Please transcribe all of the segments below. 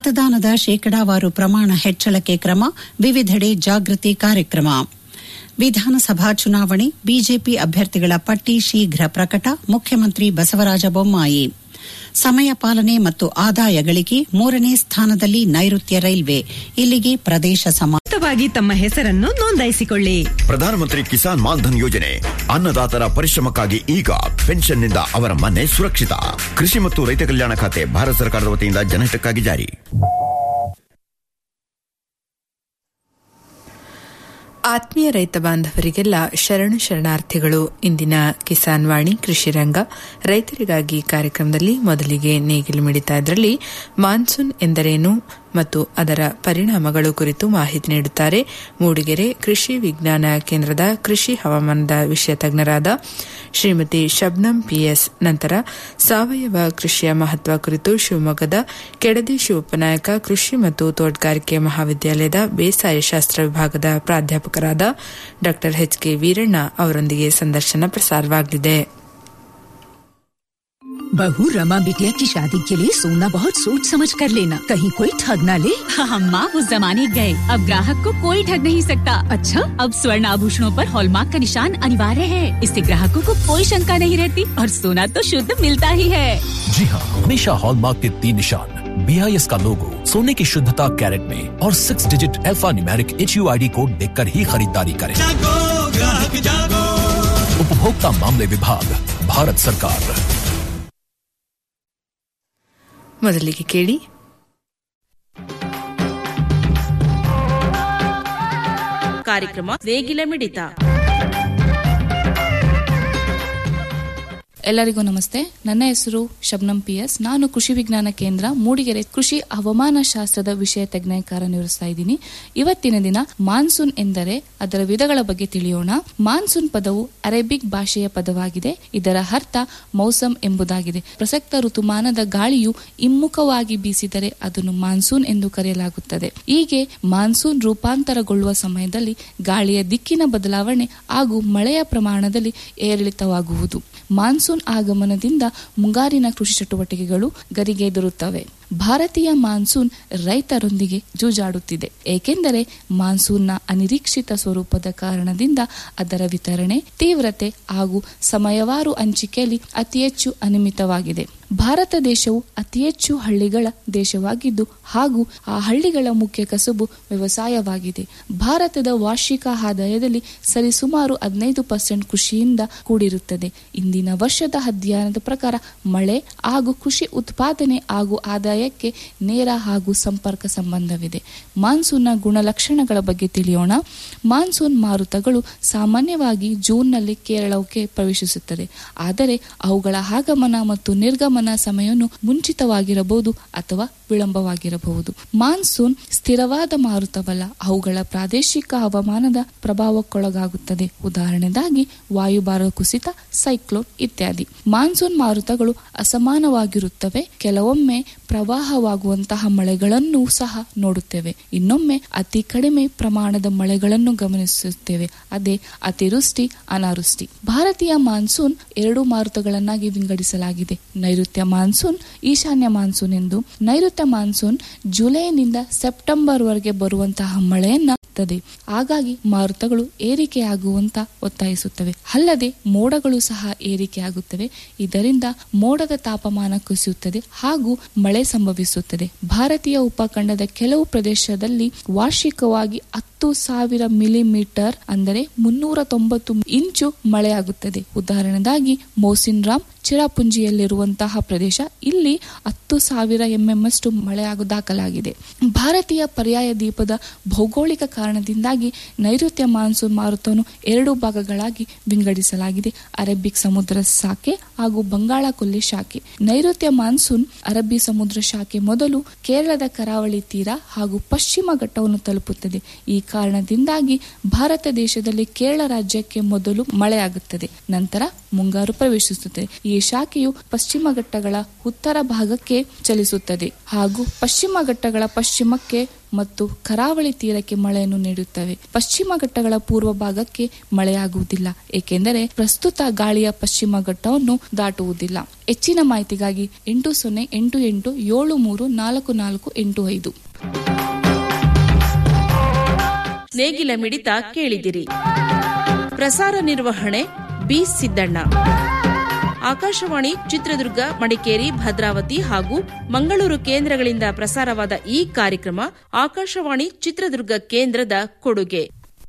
ಮತದಾನದ ಶೇಕಡಾವಾರು ಪ್ರಮಾಣ ಹೆಚ್ಚಳಕ್ಕೆ ಕ್ರಮ ವಿವಿಧೆಡೆ ಜಾಗೃತಿ ಕಾರ್ಯಕ್ರಮ ವಿಧಾನಸಭಾ ಚುನಾವಣೆ ಬಿಜೆಪಿ ಅಭ್ಯರ್ಥಿಗಳ ಪಟ್ಟಿ ಶೀಘ್ರ ಪ್ರಕಟ ಮುಖ್ಯಮಂತ್ರಿ ಬಸವರಾಜ ಬೊಮ್ಮಾಯಿ ಸಮಯ ಪಾಲನೆ ಮತ್ತು ಆದಾಯ ಗಳಿಕೆ ಮೂರನೇ ಸ್ಥಾನದಲ್ಲಿ ನೈಋತ್ಯ ರೈಲ್ವೆ ಇಲ್ಲಿಗೆ ಪ್ರದೇಶ ಸಮ ವಾಗಿ ತಮ್ಮ ಹೆಸರನ್ನು ನೋಂದಾಯಿಸಿಕೊಳ್ಳಿ ಪ್ರಧಾನಮಂತ್ರಿ ಕಿಸಾನ್ ಮಾನ್ಧನ್ ಯೋಜನೆ ಅನ್ನದಾತರ ಪರಿಶ್ರಮಕ್ಕಾಗಿ ಈಗ ಪೆನ್ಷನ್ನಿಂದ ಅವರ ಮನೆ ಸುರಕ್ಷಿತ ಕೃಷಿ ಮತ್ತು ರೈತ ಕಲ್ಯಾಣ ಖಾತೆ ಭಾರತ ಸರ್ಕಾರದ ವತಿಯಿಂದ ಜನಹಿತಕ್ಕಾಗಿ ಜಾರಿ ಆತ್ಮೀಯ ರೈತ ಬಾಂಧವರಿಗೆಲ್ಲ ಶರಣು ಶರಣಾರ್ಥಿಗಳು ಇಂದಿನ ಕಿಸಾನ್ ವಾಣಿ ಕೃಷಿ ರಂಗ ರೈತರಿಗಾಗಿ ಕಾರ್ಯಕ್ರಮದಲ್ಲಿ ಮೊದಲಿಗೆ ನೇಗಿಲು ಮಿಡಿತಾ ಇದರಲ್ಲಿ ಮಾನ್ಸೂನ್ ಎಂದರೇನು ಮತ್ತು ಅದರ ಪರಿಣಾಮಗಳು ಕುರಿತು ಮಾಹಿತಿ ನೀಡುತ್ತಾರೆ ಮೂಡಿಗೆರೆ ಕೃಷಿ ವಿಜ್ಞಾನ ಕೇಂದ್ರದ ಕೃಷಿ ಹವಾಮಾನದ ವಿಷಯ ತಜ್ಞರಾದ ಶ್ರೀಮತಿ ಶಬ್ನಂ ಪಿಎಸ್ ನಂತರ ಸಾವಯವ ಕೃಷಿಯ ಮಹತ್ವ ಕುರಿತು ಶಿವಮೊಗ್ಗದ ಕೆಡದಿ ಶಿವಪ್ಪನಾಯಕ ಕೃಷಿ ಮತ್ತು ತೋಟಗಾರಿಕೆ ಮಹಾವಿದ್ಯಾಲಯದ ಬೇಸಾಯ ಶಾಸ್ತ್ರ ವಿಭಾಗದ ಪ್ರಾಧ್ಯಾಪಕರಾದ ಡಾ ಎಚ್ ಕೆ ವೀರಣ್ಣ ಅವರೊಂದಿಗೆ ಸಂದರ್ಶನ ಪ್ರಸಾರವಾಗಲಿದೆ बहू रमा बिटिया की शादी के लिए सोना बहुत सोच समझ कर लेना कहीं कोई ठग ना ले हम माँ उस जमाने गए अब ग्राहक को कोई ठग नहीं सकता अच्छा अब स्वर्ण आभूषणों पर हॉलमार्क का निशान अनिवार्य है इससे ग्राहकों को कोई शंका नहीं रहती और सोना तो शुद्ध मिलता ही है जी हाँ हमेशा हॉलमार्क के तीन निशान बी आई एस का लोगो सोने की शुद्धता कैरेट में और six digit alphanumeric H U I D code देख कर ही खरीदारी करें उपभोक्ता मामले विभाग भारत सरकार ಮೊದಲಿಗೆ ಕೇಳಿ ಕಾರ್ಯಕ್ರಮ ನೇಗಿಲ ಮಿಡಿತ ಎಲ್ಲರಿಗೂ ನಮಸ್ತೆ ನನ್ನ ಹೆಸರು ಶಬ್ನಂ ಪಿ ಎಸ್ ನಾನು ಕೃಷಿ ವಿಜ್ಞಾನ ಕೇಂದ್ರ ಮೂಡಿಗೆರೆ ಕೃಷಿ ಹವಾಮಾನ ಶಾಸ್ತ್ರದ ವಿಷಯ ತಜ್ಞ ಕಾರ್ಯನಿರ್ವಹಿಸ್ತಾ ಇದ್ದೀನಿ ಇವತ್ತಿನ ದಿನ ಮಾನ್ಸೂನ್ ಎಂದರೆ ಅದರ ವಿಧಗಳ ಬಗ್ಗೆ ತಿಳಿಯೋಣ ಮಾನ್ಸೂನ್ ಪದವು ಅರೇಬಿಕ್ ಭಾಷೆಯ ಪದವಾಗಿದೆ ಇದರ ಅರ್ಥ ಮೌಸಮ್ ಎಂಬುದಾಗಿದೆ ಪ್ರಸಕ್ತ ಋತುಮಾನದ ಗಾಳಿಯು ಹಿಮ್ಮುಖವಾಗಿ ಬೀಸಿದರೆ ಅದನ್ನು ಮಾನ್ಸೂನ್ ಎಂದು ಕರೆಯಲಾಗುತ್ತದೆ ಹೀಗೆ ಮಾನ್ಸೂನ್ ರೂಪಾಂತರಗೊಳ್ಳುವ ಸಮಯದಲ್ಲಿ ಗಾಳಿಯ ದಿಕ್ಕಿನ ಬದಲಾವಣೆ ಹಾಗೂ ಮಳೆಯ ಪ್ರಮಾಣದಲ್ಲಿ ಏರಿಳಿತವಾಗುವುದು ಮಾನ್ಸೂನ್ ಆಗಮನದಿಂದ ಮುಂಗಾರಿನ ಕೃಷಿ ಚಟುವಟಿಕೆಗಳು ಗರಿಗೆದರುತ್ತವೆ ಭಾರತೀಯ ಮಾನ್ಸೂನ್ ರೈತರೊಂದಿಗೆ ಜೂಜಾಡುತ್ತಿದೆ ಏಕೆಂದರೆ ಮಾನ್ಸೂನ್ನ ಅನಿರೀಕ್ಷಿತ ಸ್ವರೂಪದ ಕಾರಣದಿಂದ ಅದರ ವಿತರಣೆ ತೀವ್ರತೆ ಹಾಗೂ ಸಮಯವಾರು ಹಂಚಿಕೆಯಲ್ಲಿ ಅತಿ ಹೆಚ್ಚು ಅನಿಮಿತವಾಗಿದೆ ಭಾರತ ದೇಶವು ಅತಿ ಹೆಚ್ಚು ಹಳ್ಳಿಗಳ ದೇಶವಾಗಿದ್ದು ಹಾಗೂ ಆ ಹಳ್ಳಿಗಳ ಮುಖ್ಯ ಕಸುಬು ವ್ಯವಸಾಯವಾಗಿದೆ ಭಾರತದ ವಾರ್ಷಿಕ ಆದಾಯದಲ್ಲಿ ಸರಿಸುಮಾರು ಹದಿನೈದು ಪರ್ಸೆಂಟ್ ಕೃಷಿಯಿಂದ ಕೂಡಿರುತ್ತದೆ ಇಂದಿನ ವರ್ಷದ ಅಧ್ಯಯನದ ಪ್ರಕಾರ ಮಳೆ ಹಾಗೂ ಕೃಷಿ ಉತ್ಪಾದನೆ ಹಾಗೂ ಆದಾಯಕ್ಕೆ ನೇರ ಹಾಗೂ ಸಂಪರ್ಕ ಸಂಬಂಧವಿದೆ ಮಾನ್ಸೂನ್ನ ಗುಣಲಕ್ಷಣಗಳ ಬಗ್ಗೆ ತಿಳಿಯೋಣ ಮಾನ್ಸೂನ್ ಮಾರುತಗಳು ಸಾಮಾನ್ಯವಾಗಿ ಜೂನ್ನಲ್ಲಿ ಕೇರಳಕ್ಕೆ ಪ್ರವೇಶಿಸುತ್ತದೆ ಆದರೆ ಅವುಗಳ ಆಗಮನ ಮತ್ತು ನಿರ್ಗಮನ ಸಮಯವನ್ನು ಮುಂಚಿತವಾಗಿರಬಹುದು ಅಥವಾ ವಿಳಂಬವಾಗಿರಬಹುದು ಮಾನ್ಸೂನ್ ಸ್ಥಿರವಾದ ಮಾರುತವಲ್ಲ ಅವುಗಳ ಪ್ರಾದೇಶಿಕ ಹವಾಮಾನದ ಪ್ರಭಾವಕ್ಕೊಳಗಾಗುತ್ತದೆ ಉದಾಹರಣೆಗಾಗಿ ವಾಯುಭಾರ ಕುಸಿತ ಸೈಕ್ಲೋನ್ ಇತ್ಯಾದಿ ಮಾನ್ಸೂನ್ ಮಾರುತಗಳು ಅಸಮಾನವಾಗಿರುತ್ತವೆ ಕೆಲವೊಮ್ಮೆ ಪ್ರವಾಹವಾಗುವಂತಹ ಮಳೆಗಳನ್ನು ಸಹ ನೋಡುತ್ತೇವೆ ಇನ್ನೊಮ್ಮೆ ಅತಿ ಕಡಿಮೆ ಪ್ರಮಾಣದ ಮಳೆಗಳನ್ನು ಗಮನಿಸುತ್ತೇವೆ ಅದೇ ಅತಿವೃಷ್ಟಿ ಅನಾವೃಷ್ಟಿ ಭಾರತೀಯ ಮಾನ್ಸೂನ್ ಎರಡು ಮಾರುತಗಳನ್ನಾಗಿ ವಿಂಗಡಿಸಲಾಗಿದೆ ನೈಋತ್ಯ ಮಾನ್ಸೂನ್ ಈಶಾನ್ಯ ಮಾನ್ಸೂನ್ ಎಂದು ನೈಋತ್ಯ ಮಾನ್ಸೂನ್ ಜುಲೈನಿಂದ ಸೆಪ್ಟೆಂಬರ್ ವರೆಗೆ ಬರುವಂತಹ ಮಳೆಯನ್ನ ಹಾಗಾಗಿ ಮಾರುತಗಳು ಏರಿಕೆಯಾಗುವಂತ ಒತ್ತಾಯಿಸುತ್ತವೆ ಅಲ್ಲದೆ ಮೋಡಗಳು ಸಹ ಏರಿಕೆಯಾಗುತ್ತವೆ ಇದರಿಂದ ಮೋಡದ ತಾಪಮಾನ ಕುಸಿಯುತ್ತದೆ ಹಾಗೂ ಮಳೆ ಸಂಭವಿಸುತ್ತದೆ ಭಾರತೀಯ ಉಪಖಂಡದ ಕೆಲವು ಪ್ರದೇಶದಲ್ಲಿ ವಾರ್ಷಿಕವಾಗಿ ಹತ್ತು ಸಾವಿರ ಮಿಲಿಮೀಟರ್ ಅಂದರೆ ಮುನ್ನೂರ ತೊಂಬತ್ತು ಇಂಚು ಮಳೆಯಾಗುತ್ತದೆ ಉದಾಹರಣೆಗಾಗಿ ಮೋಸಿನ್ ರಾಮ್ ಚಿರಾಪುಂಜಿಯಲ್ಲಿರುವಂತಹ ಪ್ರದೇಶ ಇಲ್ಲಿ ಹತ್ತು ಸಾವಿರ ಎಂಎಂಅಷ್ಟು ಮಳೆಯಾಗ ದಾಖಲಾಗಿದೆ ಭಾರತೀಯ ಪರ್ಯಾಯ ದ್ವೀಪದ ಭೌಗೋಳಿಕ ಕಾರಣದಿಂದಾಗಿ ನೈಋತ್ಯ ಮಾನ್ಸೂನ್ ಮಾರುತವನ್ನು ಎರಡು ಭಾಗಗಳಾಗಿ ವಿಂಗಡಿಸಲಾಗಿದೆ ಅರೇಬಿಕ್ ಸಮುದ್ರ ಶಾಖೆ ಹಾಗೂ ಬಂಗಾಳ ಕೊಲ್ಲಿ ಶಾಖೆ ನೈಋತ್ಯ ಮಾನ್ಸೂನ್ ಅರಬ್ಬಿ ಸಮುದ್ರ ಶಾಖೆ ಮೊದಲು ಕೇರಳದ ಕರಾವಳಿ ತೀರ ಹಾಗೂ ಪಶ್ಚಿಮ ಘಟ್ಟವನ್ನು ತಲುಪುತ್ತದೆ ಈ ಕಾರಣದಿಂದಾಗಿ ಭಾರತ ದೇಶದಲ್ಲಿ ಕೇರಳ ರಾಜ್ಯಕ್ಕೆ ಮೊದಲು ಮಳೆಯಾಗುತ್ತದೆ ನಂತರ ಮುಂಗಾರು ಪ್ರವೇಶಿಸುತ್ತದೆ ಈ ಶಾಖೆಯು ಪಶ್ಚಿಮ ಘಟ್ಟಗಳ ಉತ್ತರ ಭಾಗಕ್ಕೆ ಚಲಿಸುತ್ತದೆ ಹಾಗೂ ಪಶ್ಚಿಮ ಘಟ್ಟಗಳ ಪಶ್ಚಿಮಕ್ಕೆ ಮತ್ತು ಕರಾವಳಿ ತೀರಕ್ಕೆ ಮಳೆಯನ್ನು ನೀಡುತ್ತವೆ ಪಶ್ಚಿಮ ಘಟ್ಟಗಳ ಪೂರ್ವ ಭಾಗಕ್ಕೆ ಮಳೆಯಾಗುವುದಿಲ್ಲ ಏಕೆಂದರೆ ಪ್ರಸ್ತುತ ಗಾಳಿಯ ಪಶ್ಚಿಮ ಘಟ್ಟವನ್ನು ದಾಟುವುದಿಲ್ಲ ಹೆಚ್ಚಿನ ಮಾಹಿತಿಗಾಗಿ ಎಂಟು ಸೊನ್ನೆ ಎಂಟು ಎಂಟು ಏಳು ಮೂರು ನಾಲ್ಕು ನಾಲ್ಕು ಎಂಟು ಐದು ನೇಗಿಲ ಮಿಡಿತ ಕೇಳಿದಿರಿ ಪ್ರಸಾರ ನಿರ್ವಹಣೆ ಬಿ ಸಿದ್ದಣ್ಣ ಆಕಾಶವಾಣಿ ಚಿತ್ರದುರ್ಗ ಮಡಿಕೇರಿ ಭದ್ರಾವತಿ ಹಾಗೂ ಮಂಗಳೂರು ಕೇಂದ್ರಗಳಿಂದ ಪ್ರಸಾರವಾದ ಈ ಕಾರ್ಯಕ್ರಮ ಆಕಾಶವಾಣಿ ಚಿತ್ರದುರ್ಗ ಕೇಂದ್ರದ ಕೊಡುಗೆ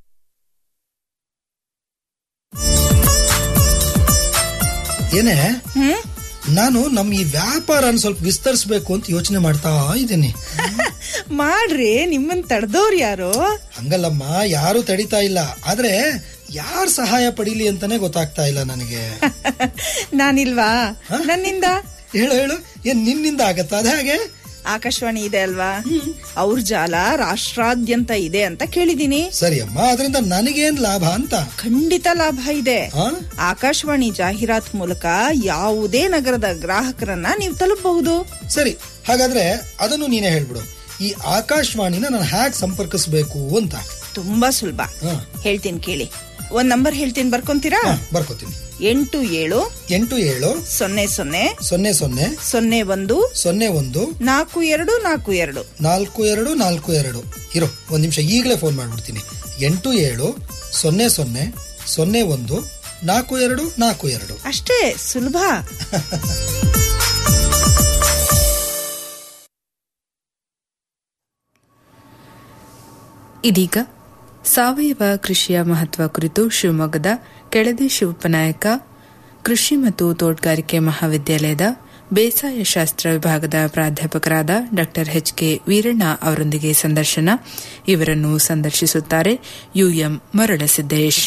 ಏನೇ ನಾನು ನಮ್ ಈ ವ್ಯಾಪಾರನ ಸ್ವಲ್ಪ ವಿಸ್ತರಿಸಬೇಕು ಅಂತ ಯೋಚನೆ ಮಾಡ್ತಾ ಇದ್ದೀನಿ ಮಾಡ್ರಿ ನಿಮ್ಮನ್ ತಡೆದವ್ರು ಯಾರು ಹಂಗಲ್ಲಮ್ಮ ಯಾರು ತಡಿತಾ ಇಲ್ಲ ಆದ್ರೆ ಯಾರ್ ಸಹಾಯ ಪಡೀಲಿ ಅಂತಾನೆ ಗೊತ್ತಾಗ್ತಾ ಇಲ್ಲ ನನಗೆ ನಾನಿಲ್ವಾ ನನ್ನಿಂದ ಹೇಳು ಹೇಳು ಏನ್ ನಿನ್ನಿಂದ ಆಗತ್ತಾ ಅದ ಹಾಗೆ ಆಕಾಶವಾಣಿ ಇದೆ ಅಲ್ವಾ ಅವ್ರ ಜಾಲ ರಾಷ್ಟ್ರಾದ್ಯಂತ ಇದೆ ಅಂತ ಕೇಳಿದೀನಿ ಸರಿ ಅಮ್ಮ ಅದರಿಂದ ನನಗೇನ್ ಲಾಭ ಅಂತ ಖಂಡಿತ ಲಾಭ ಇದೆ ಆಕಾಶವಾಣಿ ಜಾಹೀರಾತ್ ಮೂಲಕ ಯಾವುದೇ ನಗರದ ಗ್ರಾಹಕರನ್ನ ನೀವು ತಲುಪಬಹುದು ಸರಿ ಹಾಗಾದ್ರೆ ಅದನ್ನು ನೀನೇ ಹೇಳ್ಬಿಡು ಈ ಆಕಾಶವಾಣಿನ ನಾನು ಹ್ಯಾಕ್ ಸಂಪರ್ಕಿಸಬೇಕು ಅಂತ ತುಂಬಾ ಸುಲಭ ಹೇಳ್ತೀನಿ ಕೇಳಿ ಒಂದ್ ನಂಬರ್ ಹೇಳ್ತೀನಿ ಬರ್ಕೊಂತೀರಾ ಬರ್ಕೋತೀನಿ ಎಂಟು ಏಳು ಎಂಟು ಏಳು ಸೊನ್ನೆ ಸೊನ್ನೆ ಸೊನ್ನೆ ಸೊನ್ನೆ ಸೊನ್ನೆ ಒಂದು ಸೊನ್ನೆ ಒಂದು ನಾಲ್ಕು ಎರಡು ನಾಲ್ಕು ಎರಡು ನಾಲ್ಕು ಎರಡು ನಾಲ್ಕು ಎರಡು ಇರೋ ಒಂದ್ ನಿಮಿಷ ಈಗಲೇ ಫೋನ್ ಮಾಡ್ಬಿಡ್ತೀನಿ ಎಂಟು ಏಳು ಸೊನ್ನೆ ಸೊನ್ನೆ ಸೊನ್ನೆ ಒಂದು ನಾಲ್ಕು ಎರಡು ನಾಲ್ಕು ಎರಡು ಅಷ್ಟೇ ಸುಲಭ ಇದೀಗ ಸಾವಯವ ಕೃಷಿಯ ಮಹತ್ವ ಕುರಿತು ಶಿವಮೊಗ್ಗದ ಕೆಳದಿ ಶಿವಪ್ಪನಾಯಕ ಕೃಷಿ ಮತ್ತು ತೋಟಗಾರಿಕೆ ಮಹಾವಿದ್ಯಾಲಯದ ಬೇಸಾಯ ಶಾಸ್ತ್ರ ವಿಭಾಗದ ಪ್ರಾಧ್ಯಾಪಕರಾದ ಡಾ ಎಚ್ ಕೆ ವೀರಣ್ಣ ಅವರೊಂದಿಗೆ ಸಂದರ್ಶನ ಇವರನ್ನು ಸಂದರ್ಶಿಸುತ್ತಾರೆ ಯುಎಂ ಮರಳಸಿದ್ದೇಶ್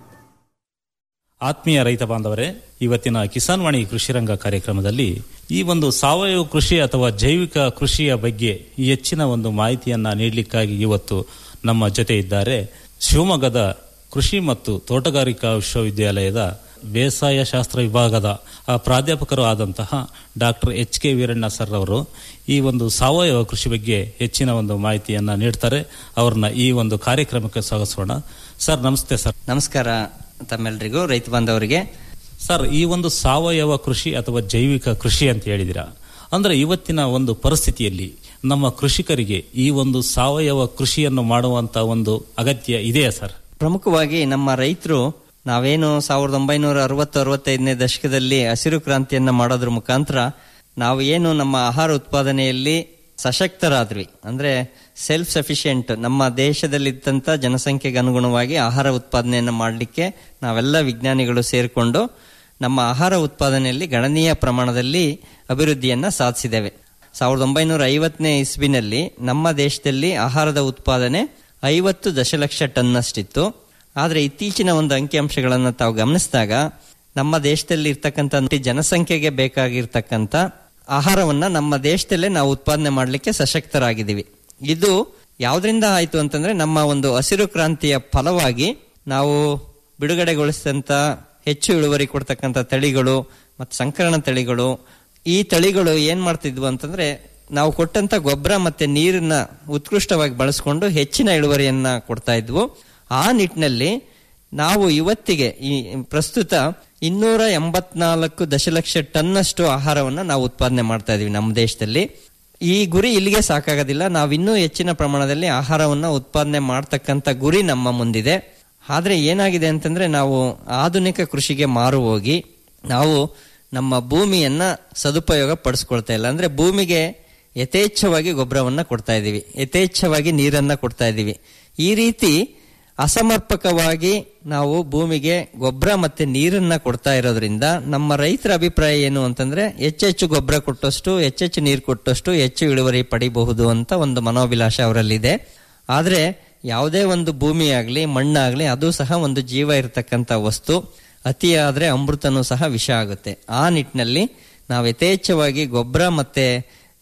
ಆತ್ಮೀಯ ರೈತ ಬಾಂಧವರೇ ಇವತ್ತಿನ ಕಿಸಾನ್ ವಾಣಿ ಕೃಷಿ ರಂಗ ಕಾರ್ಯಕ್ರಮದಲ್ಲಿ ಈ ಒಂದು ಸಾವಯವ ಕೃಷಿ ಅಥವಾ ಜೈವಿಕ ಕೃಷಿಯ ಬಗ್ಗೆ ಹೆಚ್ಚಿನ ಒಂದು ಮಾಹಿತಿಯನ್ನ ನೀಡಲಿಕ್ಕಾಗಿ ಇವತ್ತು ನಮ್ಮ ಜೊತೆ ಇದ್ದಾರೆ ಶಿವಮೊಗ್ಗದ ಕೃಷಿ ಮತ್ತು ತೋಟಗಾರಿಕಾ ವಿಶ್ವವಿದ್ಯಾಲಯದ ಬೇಸಾಯ ಶಾಸ್ತ್ರ ವಿಭಾಗದ ಪ್ರಾಧ್ಯಾಪಕರು ಆದಂತಹ doctor H K Veeranna sir ಅವರು ಈ ಒಂದು ಸಾವಯವ ಕೃಷಿ ಬಗ್ಗೆ ಹೆಚ್ಚಿನ ಒಂದು ಮಾಹಿತಿಯನ್ನ ನೀಡ್ತಾರೆ ಅವ್ರನ್ನ ಈ ಒಂದು ಕಾರ್ಯಕ್ರಮಕ್ಕೆ ಸ್ವಾಗತಿಸೋಣ ಸರ್ ನಮಸ್ತೆ ಸರ್ ನಮಸ್ಕಾರ ತಮ್ಮೆಲ್ಲರಿಗೂ ರೈತ ಬಾಂಧವರಿಗೆ ಸರ್ ಈ ಒಂದು ಸಾವಯವ ಕೃಷಿ ಅಥವಾ ಜೈವಿಕ ಕೃಷಿ ಅಂತ ಹೇಳಿದಿರಾ ಅಂದ್ರೆ ಇವತ್ತಿನ ಒಂದು ಪರಿಸ್ಥಿತಿಯಲ್ಲಿ ನಮ್ಮ ಕೃಷಿಕರಿಗೆ ಈ ಒಂದು ಸಾವಯವ ಕೃಷಿಯನ್ನು ಮಾಡುವಂತ ಒಂದು ಅಗತ್ಯ ಇದೆಯಾ ಸರ್ ಪ್ರಮುಖವಾಗಿ ನಮ್ಮ ರೈತರು ನಾವೇನು ಸಾವಿರದ ಒಂಬೈನೂರ ಅರವತ್ತು ಅರವತ್ತೈದನೇ ದಶಕದಲ್ಲಿ ಹಸಿರು ಕ್ರಾಂತಿಯನ್ನ ಮಾಡೋದ್ರ ಮುಖಾಂತರ ನಾವು ಏನು ನಮ್ಮ ಆಹಾರ ಉತ್ಪಾದನೆಯಲ್ಲಿ ಸಶಕ್ತರಾದ್ವಿ ಅಂದ್ರೆ ಸೆಲ್ಫ್ ಸಫಿಶಿಯೆಂಟ್ ನಮ್ಮ ದೇಶದಲ್ಲಿದ್ದಂಥ ಜನಸಂಖ್ಯೆಗೆ ಅನುಗುಣವಾಗಿ ಆಹಾರ ಉತ್ಪಾದನೆಯನ್ನು ಮಾಡಲಿಕ್ಕೆ ನಾವೆಲ್ಲ ವಿಜ್ಞಾನಿಗಳು ಸೇರಿಕೊಂಡು ನಮ್ಮ ಆಹಾರ ಉತ್ಪಾದನೆಯಲ್ಲಿ ಗಣನೀಯ ಪ್ರಮಾಣದಲ್ಲಿ ಅಭಿವೃದ್ಧಿಯನ್ನ ಸಾಧಿಸಿದ್ದೇವೆ ಸಾವಿರದ ಒಂಬೈನೂರ ಐವತ್ತನೇ ಇಸ್ವಿನಲ್ಲಿ ನಮ್ಮ ದೇಶದಲ್ಲಿ ಆಹಾರದ ಉತ್ಪಾದನೆ ಐವತ್ತು ದಶಲಕ್ಷ ಟನ್ನಷ್ಟಿತ್ತು ಆದರೆ ಇತ್ತೀಚಿನ ಒಂದು ಅಂಕಿಅಂಶಗಳನ್ನು ತಾವು ಗಮನಿಸಿದಾಗ ನಮ್ಮ ದೇಶದಲ್ಲಿ ಇರ್ತಕ್ಕಂಥ ಜನಸಂಖ್ಯೆಗೆ ಬೇಕಾಗಿರ್ತಕ್ಕಂಥ ಆಹಾರವನ್ನ ನಮ್ಮ ದೇಶದಲ್ಲೇ ನಾವು ಉತ್ಪಾದನೆ ಮಾಡಲಿಕ್ಕೆ ಸಶಕ್ತರಾಗಿದ್ದೀವಿ ಇದು ಯಾವ್ದ್ರಿಂದ ಆಯ್ತು ಅಂತಂದ್ರೆ ನಮ್ಮ ಒಂದು ಹಸಿರು ಕ್ರಾಂತಿಯ ಫಲವಾಗಿ ನಾವು ಬಿಡುಗಡೆಗೊಳಿಸಿದಂತ ಹೆಚ್ಚು ಇಳುವರಿ ಕೊಡ್ತಕ್ಕಂಥ ತಳಿಗಳು ಮತ್ತು ಸಂಕರಣ ತಳಿಗಳು ಈ ತಳಿಗಳು ಏನ್ ಮಾಡ್ತಿದ್ವು ಅಂತಂದ್ರೆ ನಾವು ಕೊಟ್ಟಂತ ಗೊಬ್ಬರ ಮತ್ತೆ ನೀರನ್ನ ಉತ್ಕೃಷ್ಟವಾಗಿ ಬಳಸ್ಕೊಂಡು ಹೆಚ್ಚಿನ ಇಳುವರಿಯನ್ನ ಕೊಡ್ತಾ ಇದ್ವು ಆ ನಿಟ್ಟಿನಲ್ಲಿ ನಾವು ಇವತ್ತಿಗೆ ಈ ಪ್ರಸ್ತುತ ಇನ್ನೂರ ಎಂಬತ್ನಾಲ್ಕು ದಶಲಕ್ಷ ಟನ್ನಷ್ಟು ಆಹಾರವನ್ನ ನಾವು ಉತ್ಪಾದನೆ ಮಾಡ್ತಾ ಇದೀವಿ ನಮ್ಮ ದೇಶದಲ್ಲಿ ಈ ಗುರಿ ಇಲ್ಲಿಗೆ ಸಾಕಾಗೋದಿಲ್ಲ ನಾವು ಇನ್ನೂ ಹೆಚ್ಚಿನ ಪ್ರಮಾಣದಲ್ಲಿ ಆಹಾರವನ್ನ ಉತ್ಪಾದನೆ ಮಾಡ್ತಕ್ಕಂಥ ಗುರಿ ನಮ್ಮ ಮುಂದಿದೆ ಆದ್ರೆ ಏನಾಗಿದೆ ಅಂತಂದ್ರೆ ನಾವು ಆಧುನಿಕ ಕೃಷಿಗೆ ಮಾರು ಹೋಗಿ ನಾವು ನಮ್ಮ ಭೂಮಿಯನ್ನ ಸದುಪಯೋಗ ಪಡಿಸ್ಕೊಳ್ತಾ ಇಲ್ಲ ಅಂದ್ರೆ ಭೂಮಿಗೆ ಯಥೇಚ್ಛವಾಗಿ ಗೊಬ್ಬರವನ್ನ ಕೊಡ್ತಾ ಇದ್ದೀವಿ ಯಥೇಚ್ಛವಾಗಿ ನೀರನ್ನ ಕೊಡ್ತಾ ಇದ್ದೀವಿ ಈ ರೀತಿ ಅಸಮರ್ಪಕವಾಗಿ ನಾವು ಭೂಮಿಗೆ ಗೊಬ್ಬರ ಮತ್ತೆ ನೀರನ್ನ ಕೊಡ್ತಾ ಇರೋದ್ರಿಂದ ನಮ್ಮ ರೈತರ ಅಭಿಪ್ರಾಯ ಏನು ಅಂತಂದ್ರೆ ಹೆಚ್ಚೆಚ್ಚು ಗೊಬ್ಬರ ಕೊಟ್ಟಷ್ಟು ಹೆಚ್ಚೆಚ್ಚು ನೀರು ಕೊಟ್ಟಷ್ಟು ಹೆಚ್ಚು ಇಳುವರಿ ಪಡಿಬಹುದು ಅಂತ ಒಂದು ಮನೋಭಿಲಾಷ ಅವರಲ್ಲಿದೆ ಆದ್ರೆ ಯಾವುದೇ ಒಂದು ಭೂಮಿ ಆಗ್ಲಿ ಮಣ್ಣಾಗ್ಲಿ ಅದು ಸಹ ಒಂದು ಜೀವ ಇರತಕ್ಕಂತ ವಸ್ತು ಅತಿಯಾದ್ರೆ ಅಮೃತನೂ ಸಹ ವಿಷ ಆಗುತ್ತೆ ಆ ನಿಟ್ಟಿನಲ್ಲಿ ನಾವು ಯಥೇಚ್ಛವಾಗಿ ಗೊಬ್ಬರ ಮತ್ತೆ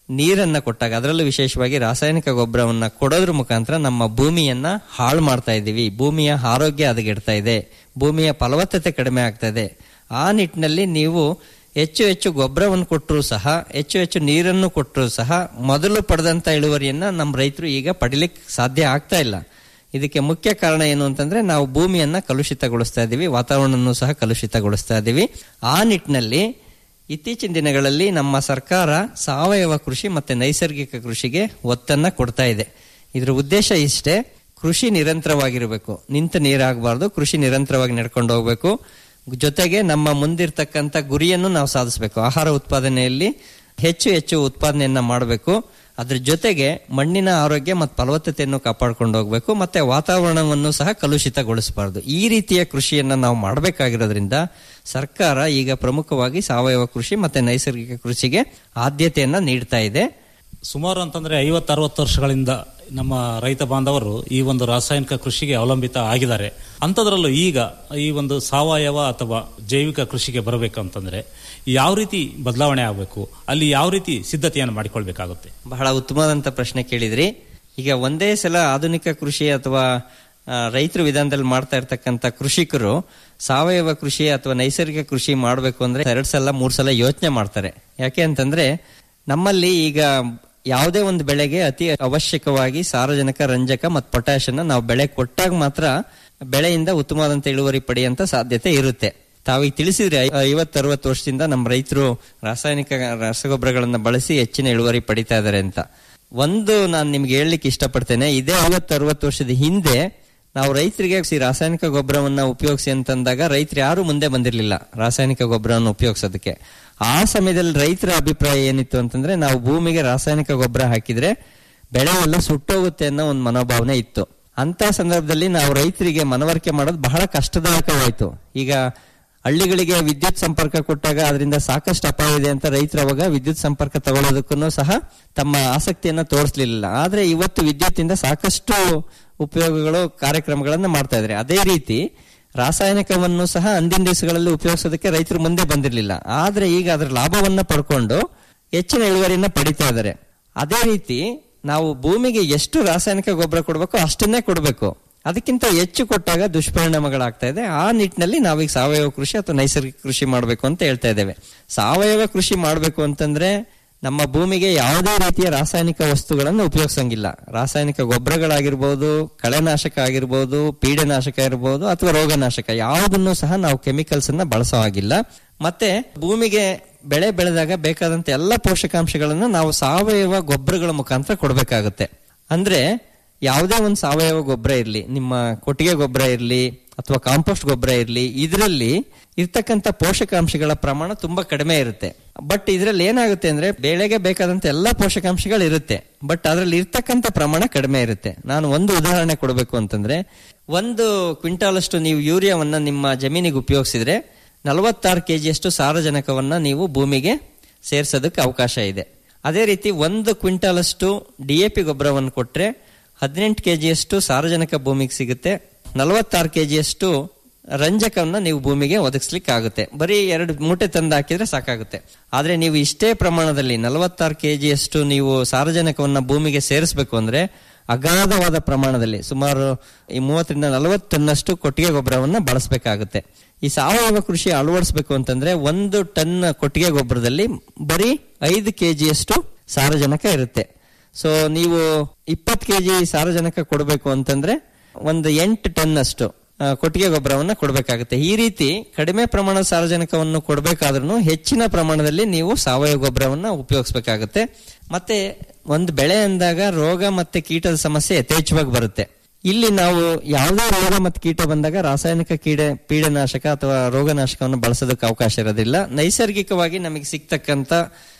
ನೀರನ್ನ ಕೊಟ್ಟಾಗ ಅದರಲ್ಲೂ ವಿಶೇಷವಾಗಿ ರಾಸಾಯನಿಕ ಗೊಬ್ಬರವನ್ನ ಕೊಡೋದ್ರ ಮುಖಾಂತರ ನಮ್ಮ ಭೂಮಿಯನ್ನ ಹಾಳು ಮಾಡ್ತಾ ಇದ್ದೀವಿ ಭೂಮಿಯ ಆರೋಗ್ಯ ಹದಗೆಡ್ತಾ ಇದೆ ಭೂಮಿಯ ಫಲವತ್ತತೆ ಕಡಿಮೆ ಆಗ್ತಾ ಇದೆ ಆ ನಿಟ್ಟಿನಲ್ಲಿ ನೀವು ಹೆಚ್ಚು ಹೆಚ್ಚು ಗೊಬ್ಬರವನ್ನು ಕೊಟ್ಟರು ಸಹ ಹೆಚ್ಚು ಹೆಚ್ಚು ನೀರನ್ನು ಕೊಟ್ಟರು ಸಹ ಮೊದಲು ಪಡೆದಂತ ಇಳುವರಿಯನ್ನ ನಮ್ಮ ರೈತರು ಈಗ ಪಡಿಲಿಕ್ಕೆ ಸಾಧ್ಯ ಆಗ್ತಾ ಇಲ್ಲ ಇದಕ್ಕೆ ಮುಖ್ಯ ಕಾರಣ ಏನು ಅಂತಂದ್ರೆ ನಾವು ಭೂಮಿಯನ್ನ ಕಲುಷಿತಗೊಳಿಸ್ತಾ ಇದ್ದೀವಿ ವಾತಾವರಣವನ್ನು ಸಹ ಕಲುಷಿತಗೊಳಿಸ್ತಾ ಇದ್ದೀವಿ ಆ ನಿಟ್ಟಿನಲ್ಲಿ ಇತ್ತೀಚಿನ ದಿನಗಳಲ್ಲಿ ನಮ್ಮ ಸರ್ಕಾರ ಸಾವಯವ ಕೃಷಿ ಮತ್ತೆ ನೈಸರ್ಗಿಕ ಕೃಷಿಗೆ ಒತ್ತನ್ನ ಕೊಡ್ತಾ ಇದೆ ಇದರ ಉದ್ದೇಶ ಇಷ್ಟೇ ಕೃಷಿ ನಿರಂತರವಾಗಿರಬೇಕು ನಿಂತ ನೀರಾಗಬಾರ್ದು ಕೃಷಿ ನಿರಂತರವಾಗಿ ನಡ್ಕೊಂಡು ಹೋಗ್ಬೇಕು ಜೊತೆಗೆ ನಮ್ಮ ಮುಂದಿರ್ತಕ್ಕಂಥ ಗುರಿಯನ್ನು ನಾವು ಸಾಧಿಸಬೇಕು ಆಹಾರ ಉತ್ಪಾದನೆಯಲ್ಲಿ ಹೆಚ್ಚು ಹೆಚ್ಚು ಉತ್ಪಾದನೆಯನ್ನ ಮಾಡಬೇಕು ಅದ್ರ ಜೊತೆಗೆ ಮಣ್ಣಿನ ಆರೋಗ್ಯ ಮತ್ತು ಫಲವತ್ತತೆಯನ್ನು ಕಾಪಾಡ್ಕೊಂಡು ಹೋಗ್ಬೇಕು ಮತ್ತೆ ವಾತಾವರಣವನ್ನು ಸಹ ಕಲುಷಿತಗೊಳಿಸಬಾರದು ಈ ರೀತಿಯ ಕೃಷಿಯನ್ನ ನಾವು ಮಾಡಬೇಕಾಗಿರೋದ್ರಿಂದ ಸರ್ಕಾರ ಈಗ ಪ್ರಮುಖವಾಗಿ ಸಾವಯವ ಕೃಷಿ ಮತ್ತೆ ನೈಸರ್ಗಿಕ ಕೃಷಿಗೆ ಆದ್ಯತೆಯನ್ನ ನೀಡ್ತಾ ಇದೆ ಸುಮಾರು ಅಂತಂದ್ರೆ ಐವತ್ತು ಅರವತ್ತು ವರ್ಷಗಳಿಂದ ನಮ್ಮ ರೈತ ಬಾಂಧವರು ಈ ಒಂದು ರಾಸಾಯನಿಕ ಕೃಷಿಗೆ ಅವಲಂಬಿತ ಆಗಿದ್ದಾರೆ ಅಂಥದ್ರಲ್ಲೂ ಈಗ ಈ ಒಂದು ಸಾವಯವ ಅಥವಾ ಜೈವಿಕ ಕೃಷಿಗೆ ಬರಬೇಕಂತಂದ್ರೆ ಯಾವ ರೀತಿ ಬದಲಾವಣೆ ಆಗಬೇಕು ಅಲ್ಲಿ ಯಾವ ರೀತಿ ಸಿದ್ಧತೆಯನ್ನು ಮಾಡಿಕೊಳ್ಬೇಕಾಗುತ್ತೆ ಬಹಳ ಉತ್ತಮವಾದಂತ ಪ್ರಶ್ನೆ ಕೇಳಿದ್ರಿ ಈಗ ಒಂದೇ ಸಲ ಆಧುನಿಕ ಕೃಷಿ ಅಥವಾ ಆ, ರೈತರ ವಿಧಾನದಲ್ಲಿ ಮಾಡ್ತಾ ಇರ್ತಕ್ಕಂಥ ಕೃಷಿಕರು ಸಾವಯವ ಕೃಷಿ ಅಥವಾ ನೈಸರ್ಗಿಕ ಕೃಷಿ ಮಾಡಬೇಕು ಅಂದ್ರೆ ಎರಡ್ ಸಲ ಮೂರ್ ಸಲ ಯೋಚನೆ ಮಾಡ್ತಾರೆ ಯಾಕೆ ಅಂತಂದ್ರೆ ನಮ್ಮಲ್ಲಿ ಈಗ ಯಾವುದೇ ಒಂದು ಬೆಳೆಗೆ ಅತಿ ಅವಶ್ಯಕವಾಗಿ ಸಾರಜನಕ ರಂಜಕ ಮತ್ತು ಪೊಟ್ಯಾಶ್ ಅನ್ನ ನಾವು ಬೆಳೆ ಕೊಟ್ಟಾಗ ಮಾತ್ರ ಬೆಳೆಯಿಂದ ಉತ್ತಮವಾದಂತ ಇಳುವರಿ ಪಡೆಯುವಂತ ಸಾಧ್ಯತೆ ಇರುತ್ತೆ ತಾವೀಗ ತಿಳಿಸಿದ್ರೆ ಐವತ್ತು ಅರವತ್ತು ವರ್ಷದಿಂದ ನಮ್ಮ ರೈತರು ರಾಸಾಯನಿಕ ರಸಗೊಬ್ಬರಗಳನ್ನ ಬಳಸಿ ಹೆಚ್ಚಿನ ಇಳುವರಿ ಪಡಿತಾ ಇದ್ದಾರೆ ಅಂತ ಒಂದು ನಾನು ನಿಮ್ಗೆ ಹೇಳಲಿಕ್ಕೆ ಇಷ್ಟಪಡ್ತೇನೆ ಇದೇ ಐವತ್ತು ಅರವತ್ತು ವರ್ಷದ ಹಿಂದೆ ನಾವು ರೈತರಿಗೆ ಸಿ ರಾಸಾಯನಿಕ ಗೊಬ್ಬರವನ್ನ ಉಪಯೋಗಿಸಿ ಅಂತಂದಾಗ ರೈತರು ಯಾರು ಮುಂದೆ ಬಂದಿರಲಿಲ್ಲ ರಾಸಾಯನಿಕ ಗೊಬ್ಬರವನ್ನು ಉಪಯೋಗಿಸೋದಕ್ಕೆ ಆ ಸಮಯದಲ್ಲಿ ರೈತರ ಅಭಿಪ್ರಾಯ ಏನಿತ್ತು ಅಂತಂದ್ರೆ ನಾವು ಭೂಮಿಗೆ ರಾಸಾಯನಿಕ ಗೊಬ್ಬರ ಹಾಕಿದ್ರೆ ಬೆಳೆ ಎಲ್ಲ ಸುಟ್ಟೋಗುತ್ತೆ ಅನ್ನೋ ಒಂದು ಮನೋಭಾವನೆ ಇತ್ತು ಅಂತ ಸಂದರ್ಭದಲ್ಲಿ ನಾವು ರೈತರಿಗೆ ಮನವರಿಕೆ ಮಾಡೋದು ಬಹಳ ಕಷ್ಟದಾಯಕವಾಯ್ತು ಈಗ ಹಳ್ಳಿಗಳಿಗೆ ವಿದ್ಯುತ್ ಸಂಪರ್ಕ ಕೊಟ್ಟಾಗ ಅದರಿಂದ ಸಾಕಷ್ಟು ಅಪಾಯ ಇದೆ ಅಂತ ರೈತರು ಅವಾಗ ವಿದ್ಯುತ್ ಸಂಪರ್ಕ ತಗೊಳ್ಳೋದಕ್ಕೂ ಸಹ ತಮ್ಮ ಆಸಕ್ತಿಯನ್ನ ತೋರಿಸಲಿಲ್ಲ ಆದ್ರೆ ಇವತ್ತು ವಿದ್ಯುತ್ತಿಂದ ಸಾಕಷ್ಟು ಉಪಯೋಗಗಳು ಕಾರ್ಯಕ್ರಮಗಳನ್ನ ಮಾಡ್ತಾ ಇದ್ದಾರೆ ಅದೇ ರೀತಿ ರಾಸಾಯನಿಕವನ್ನು ಸಹ ಅಂದಿನ ದಿವಸಗಳಲ್ಲಿ ಉಪಯೋಗಿಸೋದಕ್ಕೆ ರೈತರು ಮುಂದೆ ಬಂದಿರಲಿಲ್ಲ ಆದ್ರೆ ಈಗ ಅದರ ಲಾಭವನ್ನ ಪಡ್ಕೊಂಡು ಹೆಚ್ಚಿನ ಇಳುವರಿಯನ್ನ ಪಡಿತಾ ಇದ್ದಾರೆ ಅದೇ ರೀತಿ ನಾವು ಭೂಮಿಗೆ ಎಷ್ಟು ರಾಸಾಯನಿಕ ಗೊಬ್ಬರ ಕೊಡಬೇಕು ಅಷ್ಟನ್ನೇ ಕೊಡಬೇಕು ಅದಕ್ಕಿಂತ ಹೆಚ್ಚು ಕೊಟ್ಟಾಗ ದುಷ್ಪರಿಣಾಮಗಳಾಗ್ತಾ ಇದೆ ಆ ನಿಟ್ಟಿನಲ್ಲಿ ನಾವೀಗ ಸಾವಯವ ಕೃಷಿ ಅಥವಾ ನೈಸರ್ಗಿಕ ಕೃಷಿ ಮಾಡಬೇಕು ಅಂತ ಹೇಳ್ತಾ ಇದ್ದೇವೆ ಸಾವಯವ ಕೃಷಿ ಮಾಡಬೇಕು ಅಂತಂದ್ರೆ ನಮ್ಮ ಭೂಮಿಗೆ ಯಾವುದೇ ರೀತಿಯ ರಾಸಾಯನಿಕ ವಸ್ತುಗಳನ್ನು ಉಪಯೋಗಿಸಂಗಿಲ್ಲ ರಾಸಾಯನಿಕ ಗೊಬ್ಬರಗಳಾಗಿರ್ಬೋದು ಕಳೆನಾಶಕ ಆಗಿರ್ಬೋದು ಪೀಡನಾಶಕ ಇರ್ಬೋದು ಅಥವಾ ರೋಗನಾಶಕ ಯಾವುದನ್ನು ಸಹ ನಾವು ಕೆಮಿಕಲ್ಸ್ ಅನ್ನ ಬಳಸೋ ಹಾಗಿಲ್ಲ ಮತ್ತೆ ಭೂಮಿಗೆ ಬೆಳೆ ಬೆಳೆದಾಗ ಬೇಕಾದಂತ ಎಲ್ಲ ಪೋಷಕಾಂಶಗಳನ್ನು ನಾವು ಸಾವಯವ ಗೊಬ್ಬರಗಳ ಮುಖಾಂತರ ಕೊಡಬೇಕಾಗುತ್ತೆ ಅಂದ್ರೆ ಯಾವುದೇ ಒಂದು ಸಾವಯವ ಗೊಬ್ಬರ ಇರಲಿ ನಿಮ್ಮ ಕೊಟ್ಟಿಗೆ ಗೊಬ್ಬರ ಇರಲಿ ಅಥವಾ ಕಾಂಪೋಸ್ಟ್ ಗೊಬ್ಬರ ಇರಲಿ ಇದರಲ್ಲಿ ಇರ್ತಕ್ಕಂಥ ಪೋಷಕಾಂಶಗಳ ಪ್ರಮಾಣ ತುಂಬಾ ಕಡಿಮೆ ಇರುತ್ತೆ ಬಟ್ ಇದರಲ್ಲಿ ಏನಾಗುತ್ತೆ ಅಂದ್ರೆ ಬೆಳೆಗೆ ಬೇಕಾದಂತ ಎಲ್ಲ ಪೋಷಕಾಂಶಗಳು ಇರುತ್ತೆ ಬಟ್ ಅದರಲ್ಲಿ ಇರ್ತಕ್ಕಂಥ ಪ್ರಮಾಣ ಕಡಿಮೆ ಇರುತ್ತೆ ನಾನು ಒಂದು ಉದಾಹರಣೆ ಕೊಡಬೇಕು ಅಂತಂದ್ರೆ ಒಂದು ಕ್ವಿಂಟಾಲ್ ಅಷ್ಟು ನೀವು ಯೂರಿಯಾವನ್ನ ನಿಮ್ಮ ಜಮೀನಿಗೆ ಉಪಯೋಗಿಸಿದ್ರೆ ನಲವತ್ತಾರು ಕೆಜಿಯಷ್ಟು ಸಾರಜನಕವನ್ನ ನೀವು ಭೂಮಿಗೆ ಸೇರ್ಸೋದಕ್ಕೆ ಅವಕಾಶ ಇದೆ ಅದೇ ರೀತಿ ಒಂದು ಕ್ವಿಂಟಾಲ್ ಅಷ್ಟು ಡಿ ಎ ಪಿ ಗೊಬ್ಬರವನ್ನು ಕೊಟ್ರೆ ಹದಿನೆಂಟು ಕೆಜಿಯಷ್ಟು ಸಾರಜನಕ ಭೂಮಿಗೆ ಸಿಗುತ್ತೆ ನಲವತ್ತಾರು ಕೆಜಿಯಷ್ಟು ರಂಜಕವನ್ನ ನೀವು ಭೂಮಿಗೆ ಒದಗಿಸ್ಲಿಕ್ಕೆ ಆಗುತ್ತೆ ಬರೀ ಎರಡು ಮೂಟೆ ತಂದು ಹಾಕಿದ್ರೆ ಸಾಕಾಗುತ್ತೆ ಆದ್ರೆ ನೀವು ಇಷ್ಟೇ ಪ್ರಮಾಣದಲ್ಲಿ ನಲವತ್ತಾರು ಕೆಜಿಯಷ್ಟು ನೀವು ಸಾರಜನಕವನ್ನ ಭೂಮಿಗೆ ಸೇರಿಸಬೇಕು ಅಂದ್ರೆ ಅಗಾಧವಾದ ಪ್ರಮಾಣದಲ್ಲಿ ಸುಮಾರು ಈ ಮೂವತ್ತರಿಂದ ನಲವತ್ತು ಟನ್ನಷ್ಟು ಕೊಟ್ಟಿಗೆ ಗೊಬ್ಬರವನ್ನ ಬಳಸಬೇಕಾಗುತ್ತೆ ಈ ಸಾವಯವ ಕೃಷಿ ಅಳವಡಿಸಬೇಕು ಅಂತಂದ್ರೆ ಒಂದು ಟನ್ ಕೊಟ್ಟಿಗೆ ಗೊಬ್ಬರದಲ್ಲಿ ಬರೀ ಐದು ಕೆಜಿಯಷ್ಟು ಸಾರಜನಕ ಇರುತ್ತೆ ಸೊ ನೀವು ಇಪ್ಪತ್ತು ಕೆಜಿ ಸಾರಜನಕ ಕೊಡಬೇಕು ಅಂತಂದ್ರೆ ಒಂದು ಎಂಟು ಟನ್ ಅಷ್ಟು ಆ, ಕೊಟ್ಟಿಗೆ ಗೊಬ್ಬರವನ್ನ ಕೊಡಬೇಕಾಗುತ್ತೆ ಈ ರೀತಿ ಕಡಿಮೆ ಪ್ರಮಾಣದ ಸಾರಜನಕವನ್ನು ಕೊಡಬೇಕಾದ್ರೂ ಹೆಚ್ಚಿನ ಪ್ರಮಾಣದಲ್ಲಿ ನೀವು ಸಾವಯವ ಗೊಬ್ಬರವನ್ನ ಉಪಯೋಗಿಸಬೇಕಾಗುತ್ತೆ ಮತ್ತೆ ಒಂದು ಬೆಳೆ ಅಂದಾಗ ರೋಗ ಮತ್ತೆ ಕೀಟದ ಸಮಸ್ಯೆ ಯಥೇಚ್ಛವಾಗಿ ಬರುತ್ತೆ ಇಲ್ಲಿ ನಾವು ಯಾವುದೇ ರೋಗ ಮತ್ತು ಕೀಟ ಬಂದಾಗ ರಾಸಾಯನಿಕ ಕೀಡೆ ಪೀಡನಾಶಕ ಅಥವಾ ರೋಗನಾಶಕವನ್ನು ಬಳಸೋದಕ್ಕೆ ಅವಕಾಶ ಇರೋದಿಲ್ಲ ನೈಸರ್ಗಿಕವಾಗಿ ನಮಗೆ ಸಿಗ್ತಕ್ಕಂಥ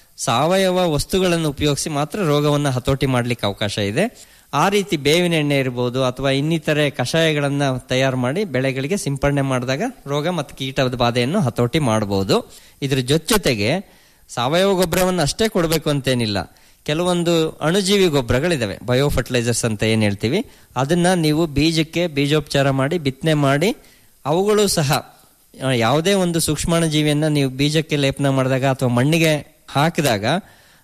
ಸಾವಯವ ವಸ್ತುಗಳನ್ನು ಉಪಯೋಗಿಸಿ ಮಾತ್ರ ರೋಗವನ್ನು ಹತೋಟಿ ಮಾಡ್ಲಿಕ್ಕೆ ಅವಕಾಶ ಇದೆ ಆ ರೀತಿ ಬೇವಿನ ಎಣ್ಣೆ ಇರ್ಬೋದು ಅಥವಾ ಇನ್ನಿತರೆ ಕಷಾಯಗಳನ್ನ ತಯಾರು ಮಾಡಿ ಬೆಳೆಗಳಿಗೆ ಸಿಂಪಡಣೆ ಮಾಡಿದಾಗ ರೋಗ ಮತ್ತು ಕೀಟದ ಬಾಧೆಯನ್ನು ಹತೋಟಿ ಮಾಡಬಹುದು ಇದ್ರ ಜೊತೆಗೆ ಸಾವಯವ ಗೊಬ್ಬರವನ್ನು ಅಷ್ಟೇ ಕೊಡಬೇಕು ಅಂತೇನಿಲ್ಲ ಕೆಲವೊಂದು ಅಣುಜೀವಿ ಗೊಬ್ಬರಗಳಿದಾವೆ ಬಯೋ ಫರ್ಟಿಲೈಸರ್ಸ್ ಅಂತ ಏನ್ ಹೇಳ್ತೀವಿ ಅದನ್ನ ನೀವು ಬೀಜಕ್ಕೆ ಬೀಜೋಪಚಾರ ಮಾಡಿ ಬಿತ್ತನೆ ಮಾಡಿ ಅವುಗಳು ಸಹ ಆ, ಯಾವುದೇ ಒಂದು ಸೂಕ್ಷ್ಮಾಣುಜೀವಿಯನ್ನ ನೀವು ಬೀಜಕ್ಕೆ ಲೇಪನ ಮಾಡಿದಾಗ ಅಥವಾ ಮಣ್ಣಿಗೆ ಹಾಕಿದಾಗ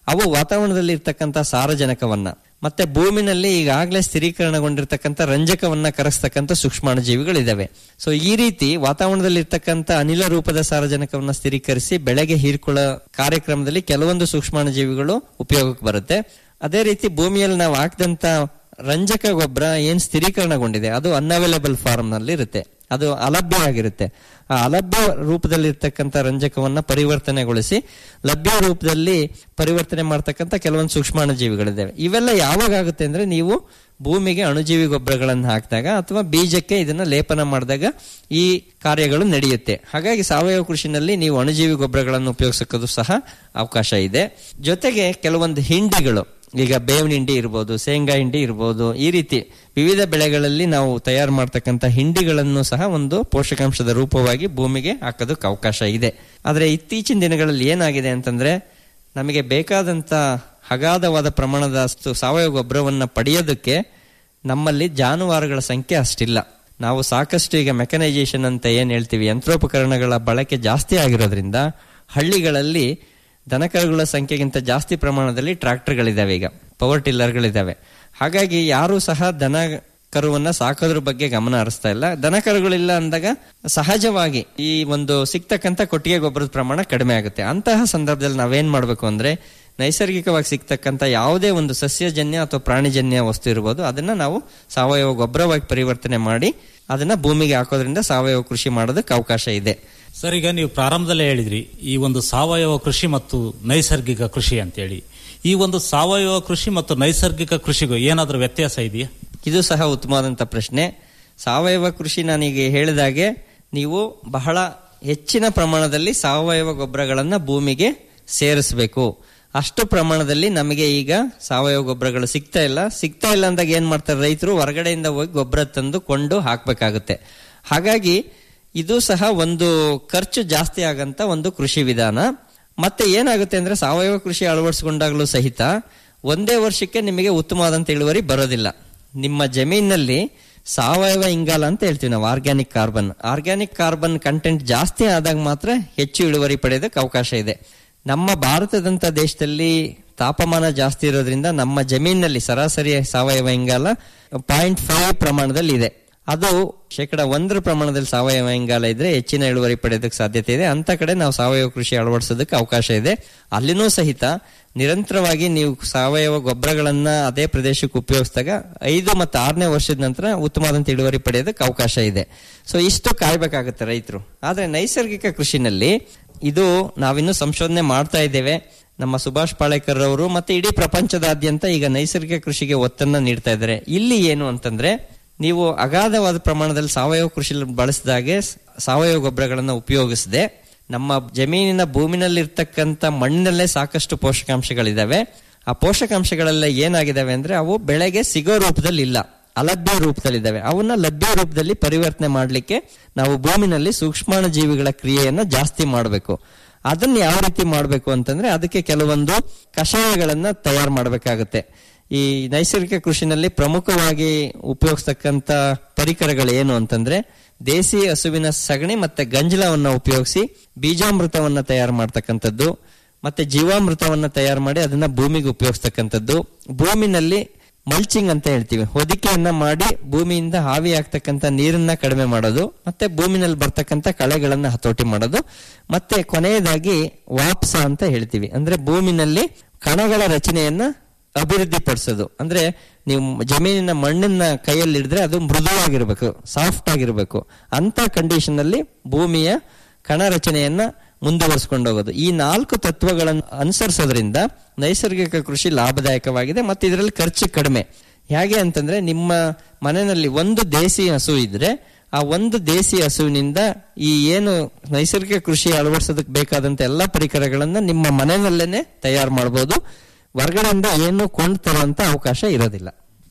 ಅವು ವಾತಾವರಣದಲ್ಲಿ ಇರ್ತಕ್ಕಂಥ ಸಾರಜನಕವನ್ನ ಮತ್ತೆ ಭೂಮಿನಲ್ಲಿ ಈಗಾಗಲೇ ಸ್ಥಿರೀಕರಣಗೊಂಡಿರ್ತಕ್ಕಂಥ ರಂಜಕವನ್ನ ಕರಗಿಸ್ತಕ್ಕಂಥ ಸೂಕ್ಷ್ಮಾಣುಜೀವಿಗಳಿದಾವೆ ಸೊ ಈ ರೀತಿ ವಾತಾವರಣದಲ್ಲಿ ಇರ್ತಕ್ಕಂಥ ಅನಿಲ ರೂಪದ ಸಾರಜನಕವನ್ನ ಸ್ಥಿರೀಕರಿಸಿ ಬೆಳೆಗೆ ಹೀರ್ಕೊಳ್ಳೋ ಕಾರ್ಯಕ್ರಮದಲ್ಲಿ ಕೆಲವೊಂದು ಸೂಕ್ಷ್ಮಾಣುಜೀವಿಗಳು ಉಪಯೋಗಕ್ಕೆ ಬರುತ್ತೆ ಅದೇ ರೀತಿ ಭೂಮಿಯಲ್ಲಿ ನಾವು ಹಾಕಿದಂತ ರಂಜಕ ಗೊಬ್ಬರ ಏನ್ ಸ್ಥಿರೀಕರಣಗೊಂಡಿದೆ ಅದು ಅನ್ಅವೈಲೇಬಲ್ ಫಾರ್ಮ್ ನಲ್ಲಿ ಇರುತ್ತೆ ಅದು ಅಲಭ್ಯ ಆಗಿರುತ್ತೆ ಆ ಅಲಭ್ಯ ರೂಪದಲ್ಲಿ ಇರ್ತಕ್ಕಂಥ ರಂಜಕವನ್ನ ಪರಿವರ್ತನೆಗೊಳಿಸಿ ಲಭ್ಯ ರೂಪದಲ್ಲಿ ಪರಿವರ್ತನೆ ಮಾಡ್ತಕ್ಕಂಥ ಕೆಲವೊಂದು ಸೂಕ್ಷ್ಮಾಣುಜೀವಿಗಳಿದ್ದಾವೆ ಇವೆಲ್ಲ ಯಾವಾಗ ಆಗುತ್ತೆ ಅಂದ್ರೆ ನೀವು ಭೂಮಿಗೆ ಅಣುಜೀವಿ ಗೊಬ್ಬರಗಳನ್ನು ಹಾಕಿದಾಗ ಅಥವಾ ಬೀಜಕ್ಕೆ ಇದನ್ನ ಲೇಪನ ಮಾಡಿದಾಗ ಈ ಕಾರ್ಯಗಳು ನಡೆಯುತ್ತೆ ಹಾಗಾಗಿ ಸಾವಯವ ಕೃಷಿನಲ್ಲಿ ನೀವು ಅಣುಜೀವಿ ಗೊಬ್ಬರಗಳನ್ನು ಉಪಯೋಗಿಸೋದು ಸಹ ಅವಕಾಶ ಇದೆ ಜೊತೆಗೆ ಕೆಲವೊಂದು ಹಿಂಡಿಗಳು ಈಗ ಬೇವಿನ ಹಿಂಡಿ ಇರ್ಬೋದು ಶೇಂಗಾ ಹಿಂಡಿ ಇರ್ಬೋದು ಈ ರೀತಿ ವಿವಿಧ ಬೆಳೆಗಳಲ್ಲಿ ನಾವು ತಯಾರು ಮಾಡ್ತಕ್ಕಂಥ ಹಿಂಡಿಗಳನ್ನು ಸಹ ಒಂದು ಪೋಷಕಾಂಶದ ರೂಪವಾಗಿ ಭೂಮಿಗೆ ಹಾಕೋದಕ್ಕೆ ಅವಕಾಶ ಇದೆ ಆದರೆ ಇತ್ತೀಚಿನ ದಿನಗಳಲ್ಲಿ ಏನಾಗಿದೆ ಅಂತಂದ್ರೆ ನಮಗೆ ಬೇಕಾದಂತ ಅಗಾಧವಾದ ಪ್ರಮಾಣದ ಅಷ್ಟು ಸಾವಯವ ಗೊಬ್ಬರವನ್ನ ಪಡೆಯೋದಕ್ಕೆ ನಮ್ಮಲ್ಲಿ ಜಾನುವಾರುಗಳ ಸಂಖ್ಯೆ ಅಷ್ಟಿಲ್ಲ ನಾವು ಸಾಕಷ್ಟು ಈಗ ಮೆಕನೈಸೇಷನ್ ಅಂತ ಏನ್ ಹೇಳ್ತೀವಿ ಯಂತ್ರೋಪಕರಣಗಳ ಬಳಕೆ ಜಾಸ್ತಿ ಆಗಿರೋದ್ರಿಂದ ಹಳ್ಳಿಗಳಲ್ಲಿ ದನಕರುಗಳ ಸಂಖ್ಯೆಗಿಂತ ಜಾಸ್ತಿ ಪ್ರಮಾಣದಲ್ಲಿ ಟ್ರಾಕ್ಟರ್ಗಳಿದಾವೆ ಈಗ ಪವರ್ ಟಿಲ್ಲರ್ಗಳಿದಾವೆ ಹಾಗಾಗಿ ಯಾರು ಸಹ ದನ ಕರುವನ್ನ ಸಾಕೋದ್ರ ಬಗ್ಗೆ ಗಮನ ಹರಿಸ್ತಾ ಇಲ್ಲ ದನ ಕರುಗಳಿಲ್ಲ ಅಂದಾಗ ಸಹಜವಾಗಿ ಈ ಒಂದು ಸಿಗ್ತಕ್ಕಂಥ ಕೊಟ್ಟಿಗೆ ಗೊಬ್ಬರದ ಪ್ರಮಾಣ ಕಡಿಮೆ ಆಗುತ್ತೆ ಅಂತಹ ಸಂದರ್ಭದಲ್ಲಿ ನಾವೇನ್ ಮಾಡ್ಬೇಕು ಅಂದ್ರೆ ನೈಸರ್ಗಿಕವಾಗಿ ಸಿಗ್ತಕ್ಕಂಥ ಯಾವುದೇ ಒಂದು ಸಸ್ಯಜನ್ಯ ಅಥವಾ ಪ್ರಾಣಿಜನ್ಯ ವಸ್ತು ಇರ್ಬೋದು ಅದನ್ನ ನಾವು ಸಾವಯವ ಗೊಬ್ಬರವಾಗಿ ಪರಿವರ್ತನೆ ಮಾಡಿ ಅದನ್ನ ಭೂಮಿಗೆ ಹಾಕೋದ್ರಿಂದ ಸಾವಯವ ಕೃಷಿ ಮಾಡೋದಕ್ಕೆ ಅವಕಾಶ ಇದೆ ಸರ್ ಈಗ ನೀವು ಪ್ರಾರಂಭದಲ್ಲೇ ಹೇಳಿದ್ರಿ ಈ ಒಂದು ಸಾವಯವ ಕೃಷಿ ಮತ್ತು ನೈಸರ್ಗಿಕ ಕೃಷಿ ಅಂತೇಳಿ ಈ ಒಂದು ಸಾವಯವ ಕೃಷಿ ಮತ್ತು ನೈಸರ್ಗಿಕ ಕೃಷಿಗೂ ಏನಾದರೂ ವ್ಯತ್ಯಾಸ ಇದೆಯಾ ಇದು ಸಹ ಉತ್ತಮವಾದಂತ ಪ್ರಶ್ನೆ ಸಾವಯವ ಕೃಷಿ ನಾನೀಗ ಹೇಳಿದಾಗೆ ನೀವು ಬಹಳ ಹೆಚ್ಚಿನ ಪ್ರಮಾಣದಲ್ಲಿ ಸಾವಯವ ಗೊಬ್ಬರಗಳನ್ನ ಭೂಮಿಗೆ ಸೇರಿಸಬೇಕು ಅಷ್ಟು ಪ್ರಮಾಣದಲ್ಲಿ ನಮಗೆ ಈಗ ಸಾವಯವ ಗೊಬ್ಬರಗಳು ಸಿಗ್ತಾ ಇಲ್ಲ ಸಿಗ್ತಾ ಇಲ್ಲ ಅಂದಾಗ ಏನ್ ಮಾಡ್ತಾರೆ ರೈತರು ಹೊರಗಡೆಯಿಂದ ಹೋಗಿ ಗೊಬ್ಬರ ತಂದು ಕೊಂಡು ಹಾಕ್ಬೇಕಾಗುತ್ತೆ ಹಾಗಾಗಿ ಇದು ಸಹ ಒಂದು ಖರ್ಚು ಜಾಸ್ತಿ ಆಗಂತ ಒಂದು ಕೃಷಿ ವಿಧಾನ ಮತ್ತೆ ಏನಾಗುತ್ತೆ ಅಂದ್ರೆ ಸಾವಯವ ಕೃಷಿ ಅಳವಡಿಸಿಕೊಂಡಾಗಲೂ ಸಹಿತ ಒಂದೇ ವರ್ಷಕ್ಕೆ ನಿಮಗೆ ಉತ್ತಮವಾದಂತ ಇಳುವರಿ ಬರೋದಿಲ್ಲ ನಿಮ್ಮ ಜಮೀನಿನಲ್ಲಿ ಸಾವಯವ ಇಂಗಾಲ ಅಂತ ಹೇಳ್ತೀವಿ ನಾವು organic carbon organic carbon content ಜಾಸ್ತಿ ಆದಾಗ ಮಾತ್ರ ಹೆಚ್ಚು ಇಳುವರಿ ಪಡೆಯೋದಕ್ಕೆ ಅವಕಾಶ ಇದೆ ನಮ್ಮ ಭಾರತದಂತ ದೇಶದಲ್ಲಿ ತಾಪಮಾನ ಜಾಸ್ತಿ ಇರೋದ್ರಿಂದ ನಮ್ಮ ಜಮೀನಿನಲ್ಲಿ ಸರಾಸರಿ ಸಾವಯವ ಇಂಗಾಲ ಪಾಯಿಂಟ್ ಫೈವ್ ಪ್ರಮಾಣದಲ್ಲಿ ಇದೆ ಅದು ಶೇಕಡ ಒಂದರ ಪ್ರಮಾಣದಲ್ಲಿ ಸಾವಯವ ಇಂಗಾಲ ಇದ್ರೆ ಹೆಚ್ಚಿನ ಇಳುವರಿ ಪಡೆಯೋದಕ್ಕೆ ಸಾಧ್ಯತೆ ಇದೆ ಅಂತ ಕಡೆ ನಾವು ಸಾವಯವ ಕೃಷಿ ಅಳವಡಿಸೋದಕ್ಕೆ ಅವಕಾಶ ಇದೆ ಅಲ್ಲಿನೂ ಸಹಿತ ನಿರಂತರವಾಗಿ ನೀವು ಸಾವಯವ ಗೊಬ್ಬರಗಳನ್ನ ಅದೇ ಪ್ರದೇಶಕ್ಕೆ ಉಪಯೋಗಿಸಿದಾಗ ಐದು ಮತ್ತು ಆರನೇ ವರ್ಷದ ನಂತರ ಉತ್ತಮವಾದಂತ ಇಳುವರಿ ಪಡೆಯೋದಕ್ಕೆ ಅವಕಾಶ ಇದೆ ಸೊ ಇಷ್ಟು ಕಾಯ್ಬೇಕಾಗುತ್ತೆ ರೈತರು ಆದ್ರೆ ನೈಸರ್ಗಿಕ ಕೃಷಿನಲ್ಲಿ ಇದು ನಾವಿನ್ನು ಸಂಶೋಧನೆ ಮಾಡ್ತಾ ಇದ್ದೇವೆ ನಮ್ಮ ಸುಭಾಷ್ ಪಾಳೇಕರ್ ಅವರು ಮತ್ತೆ ಇಡೀ ಪ್ರಪಂಚದಾದ್ಯಂತ ಈಗ ನೈಸರ್ಗಿಕ ಕೃಷಿಗೆ ಒತ್ತನ್ನ ನೀಡ್ತಾ ಇದ್ದಾರೆ ಇಲ್ಲಿ ಏನು ಅಂತಂದ್ರೆ ನೀವು ಅಗಾಧವಾದ ಪ್ರಮಾಣದಲ್ಲಿ ಸಾವಯವ ಕೃಷಿ ಬಳಸಿದಾಗೆ ಸಾವಯವ ಗೊಬ್ಬರಗಳನ್ನು ಉಪಯೋಗಿಸದೆ ನಮ್ಮ ಜಮೀನಿನ ಭೂಮಿನಲ್ಲಿರ್ತಕ್ಕಂಥ ಮಣ್ಣಿನಲ್ಲೇ ಸಾಕಷ್ಟು ಪೋಷಕಾಂಶಗಳಿದಾವೆ ಆ ಪೋಷಕಾಂಶಗಳೆಲ್ಲ ಏನಾಗಿದಾವೆ ಅಂದ್ರೆ ಅವು ಬೆಳೆಗೆ ಸಿಗೋ ರೂಪದಲ್ಲಿ ಇಲ್ಲ ಅಲಭ್ಯ ರೂಪದಲ್ಲಿದ್ದಾವೆ ಅವನ್ನ ಲಭ್ಯ ರೂಪದಲ್ಲಿ ಪರಿವರ್ತನೆ ಮಾಡಲಿಕ್ಕೆ ನಾವು ಭೂಮಿನಲ್ಲಿ ಸೂಕ್ಷ್ಮಾಣು ಜೀವಿಗಳ ಕ್ರಿಯೆಯನ್ನ ಜಾಸ್ತಿ ಮಾಡಬೇಕು ಅದನ್ನ ಯಾವ ರೀತಿ ಮಾಡಬೇಕು ಅಂತಂದ್ರೆ ಅದಕ್ಕೆ ಕೆಲವೊಂದು ಕಷಾಯಗಳನ್ನ ತಯಾರು ಮಾಡಬೇಕಾಗುತ್ತೆ ಈ ನೈಸರ್ಗಿಕ ಕೃಷಿನಲ್ಲಿ ಪ್ರಮುಖವಾಗಿ ಉಪಯೋಗಿಸ್ತಕ್ಕಂತ ಪರಿಕರಗಳು ಏನು ಅಂತಂದ್ರೆ ದೇಸಿ ಹಸುವಿನ ಸಗಣಿ ಮತ್ತೆ ಗಂಜಲವನ್ನ ಉಪಯೋಗಿಸಿ ಬೀಜಾಮೃತವನ್ನ ತಯಾರು ಮಾಡ್ತಕ್ಕಂಥದ್ದು ಮತ್ತೆ ಜೀವಾಮೃತವನ್ನ ತಯಾರು ಮಾಡಿ ಅದನ್ನ ಭೂಮಿಗೆ ಉಪಯೋಗಿಸ್ತಕ್ಕಂಥದ್ದು ಭೂಮಿನಲ್ಲಿ ಮಲ್ಚಿಂಗ್ ಅಂತ ಹೇಳ್ತೀವಿ ಹೊದಿಕೆಯನ್ನ ಮಾಡಿ ಭೂಮಿಯಿಂದ ಹಾವಿ ಆಗ್ತಕ್ಕಂಥ ನೀರನ್ನ ಕಡಿಮೆ ಮಾಡೋದು ಮತ್ತೆ ಭೂಮಿನಲ್ಲಿ ಬರ್ತಕ್ಕಂಥ ಕಳೆಗಳನ್ನ ಹತೋಟಿ ಮಾಡೋದು ಮತ್ತೆ ಕೊನೆಯದಾಗಿ ವಾಪ್ಸ ಅಂತ ಹೇಳ್ತೀವಿ ಅಂದ್ರೆ ಭೂಮಿನಲ್ಲಿ ಕಣಗಳ ರಚನೆಯನ್ನ ಅಭಿವೃದ್ಧಿ ಪಡಿಸೋದು ಅಂದ್ರೆ ನೀವು ಜಮೀನಿನ ಮಣ್ಣನ್ನ ಕೈಯಲ್ಲಿ ಹಿಡಿದ್ರೆ ಅದು ಮೃದುವಾಗಿರ್ಬೇಕು ಸಾಫ್ಟ್ ಆಗಿರ್ಬೇಕು ಅಂತ ಕಂಡೀಷನ್ ಅಲ್ಲಿ ಭೂಮಿಯ ಕಣ ರಚನೆಯನ್ನ ಮುಂದುವರಿಸಿಕೊಂಡು ಹೋಗೋದು ಈ ನಾಲ್ಕು ತತ್ವಗಳನ್ನು ಅನುಸರಿಸೋದ್ರಿಂದ ನೈಸರ್ಗಿಕ ಕೃಷಿ ಲಾಭದಾಯಕವಾಗಿದೆ ಮತ್ತೆ ಇದರಲ್ಲಿ ಖರ್ಚು ಕಡಿಮೆ ಹೇಗೆ ಅಂತಂದ್ರೆ ನಿಮ್ಮ ಮನೆಯಲ್ಲಿ ಒಂದು ದೇಸಿ ಹಸು ಇದ್ರೆ ಆ ಒಂದು ದೇಸಿ ಹಸುವಿನಿಂದ ಈ ಏನು ನೈಸರ್ಗಿಕ ಕೃಷಿ ಅಳವಡಿಸೋದಕ್ಕೆ ಬೇಕಾದಂತ ಎಲ್ಲಾ ಪರಿಕರಗಳನ್ನ ನಿಮ್ಮ ಮನೆಯಲ್ಲೇನೆ ತಯಾರು ಮಾಡಬಹುದು ಹೊರಗಡೆಯಿಂದ ಏನು ಕೊಂಡು ತರುವಂತ ಅವಕಾಶ ಇರೋದಿಲ್ಲ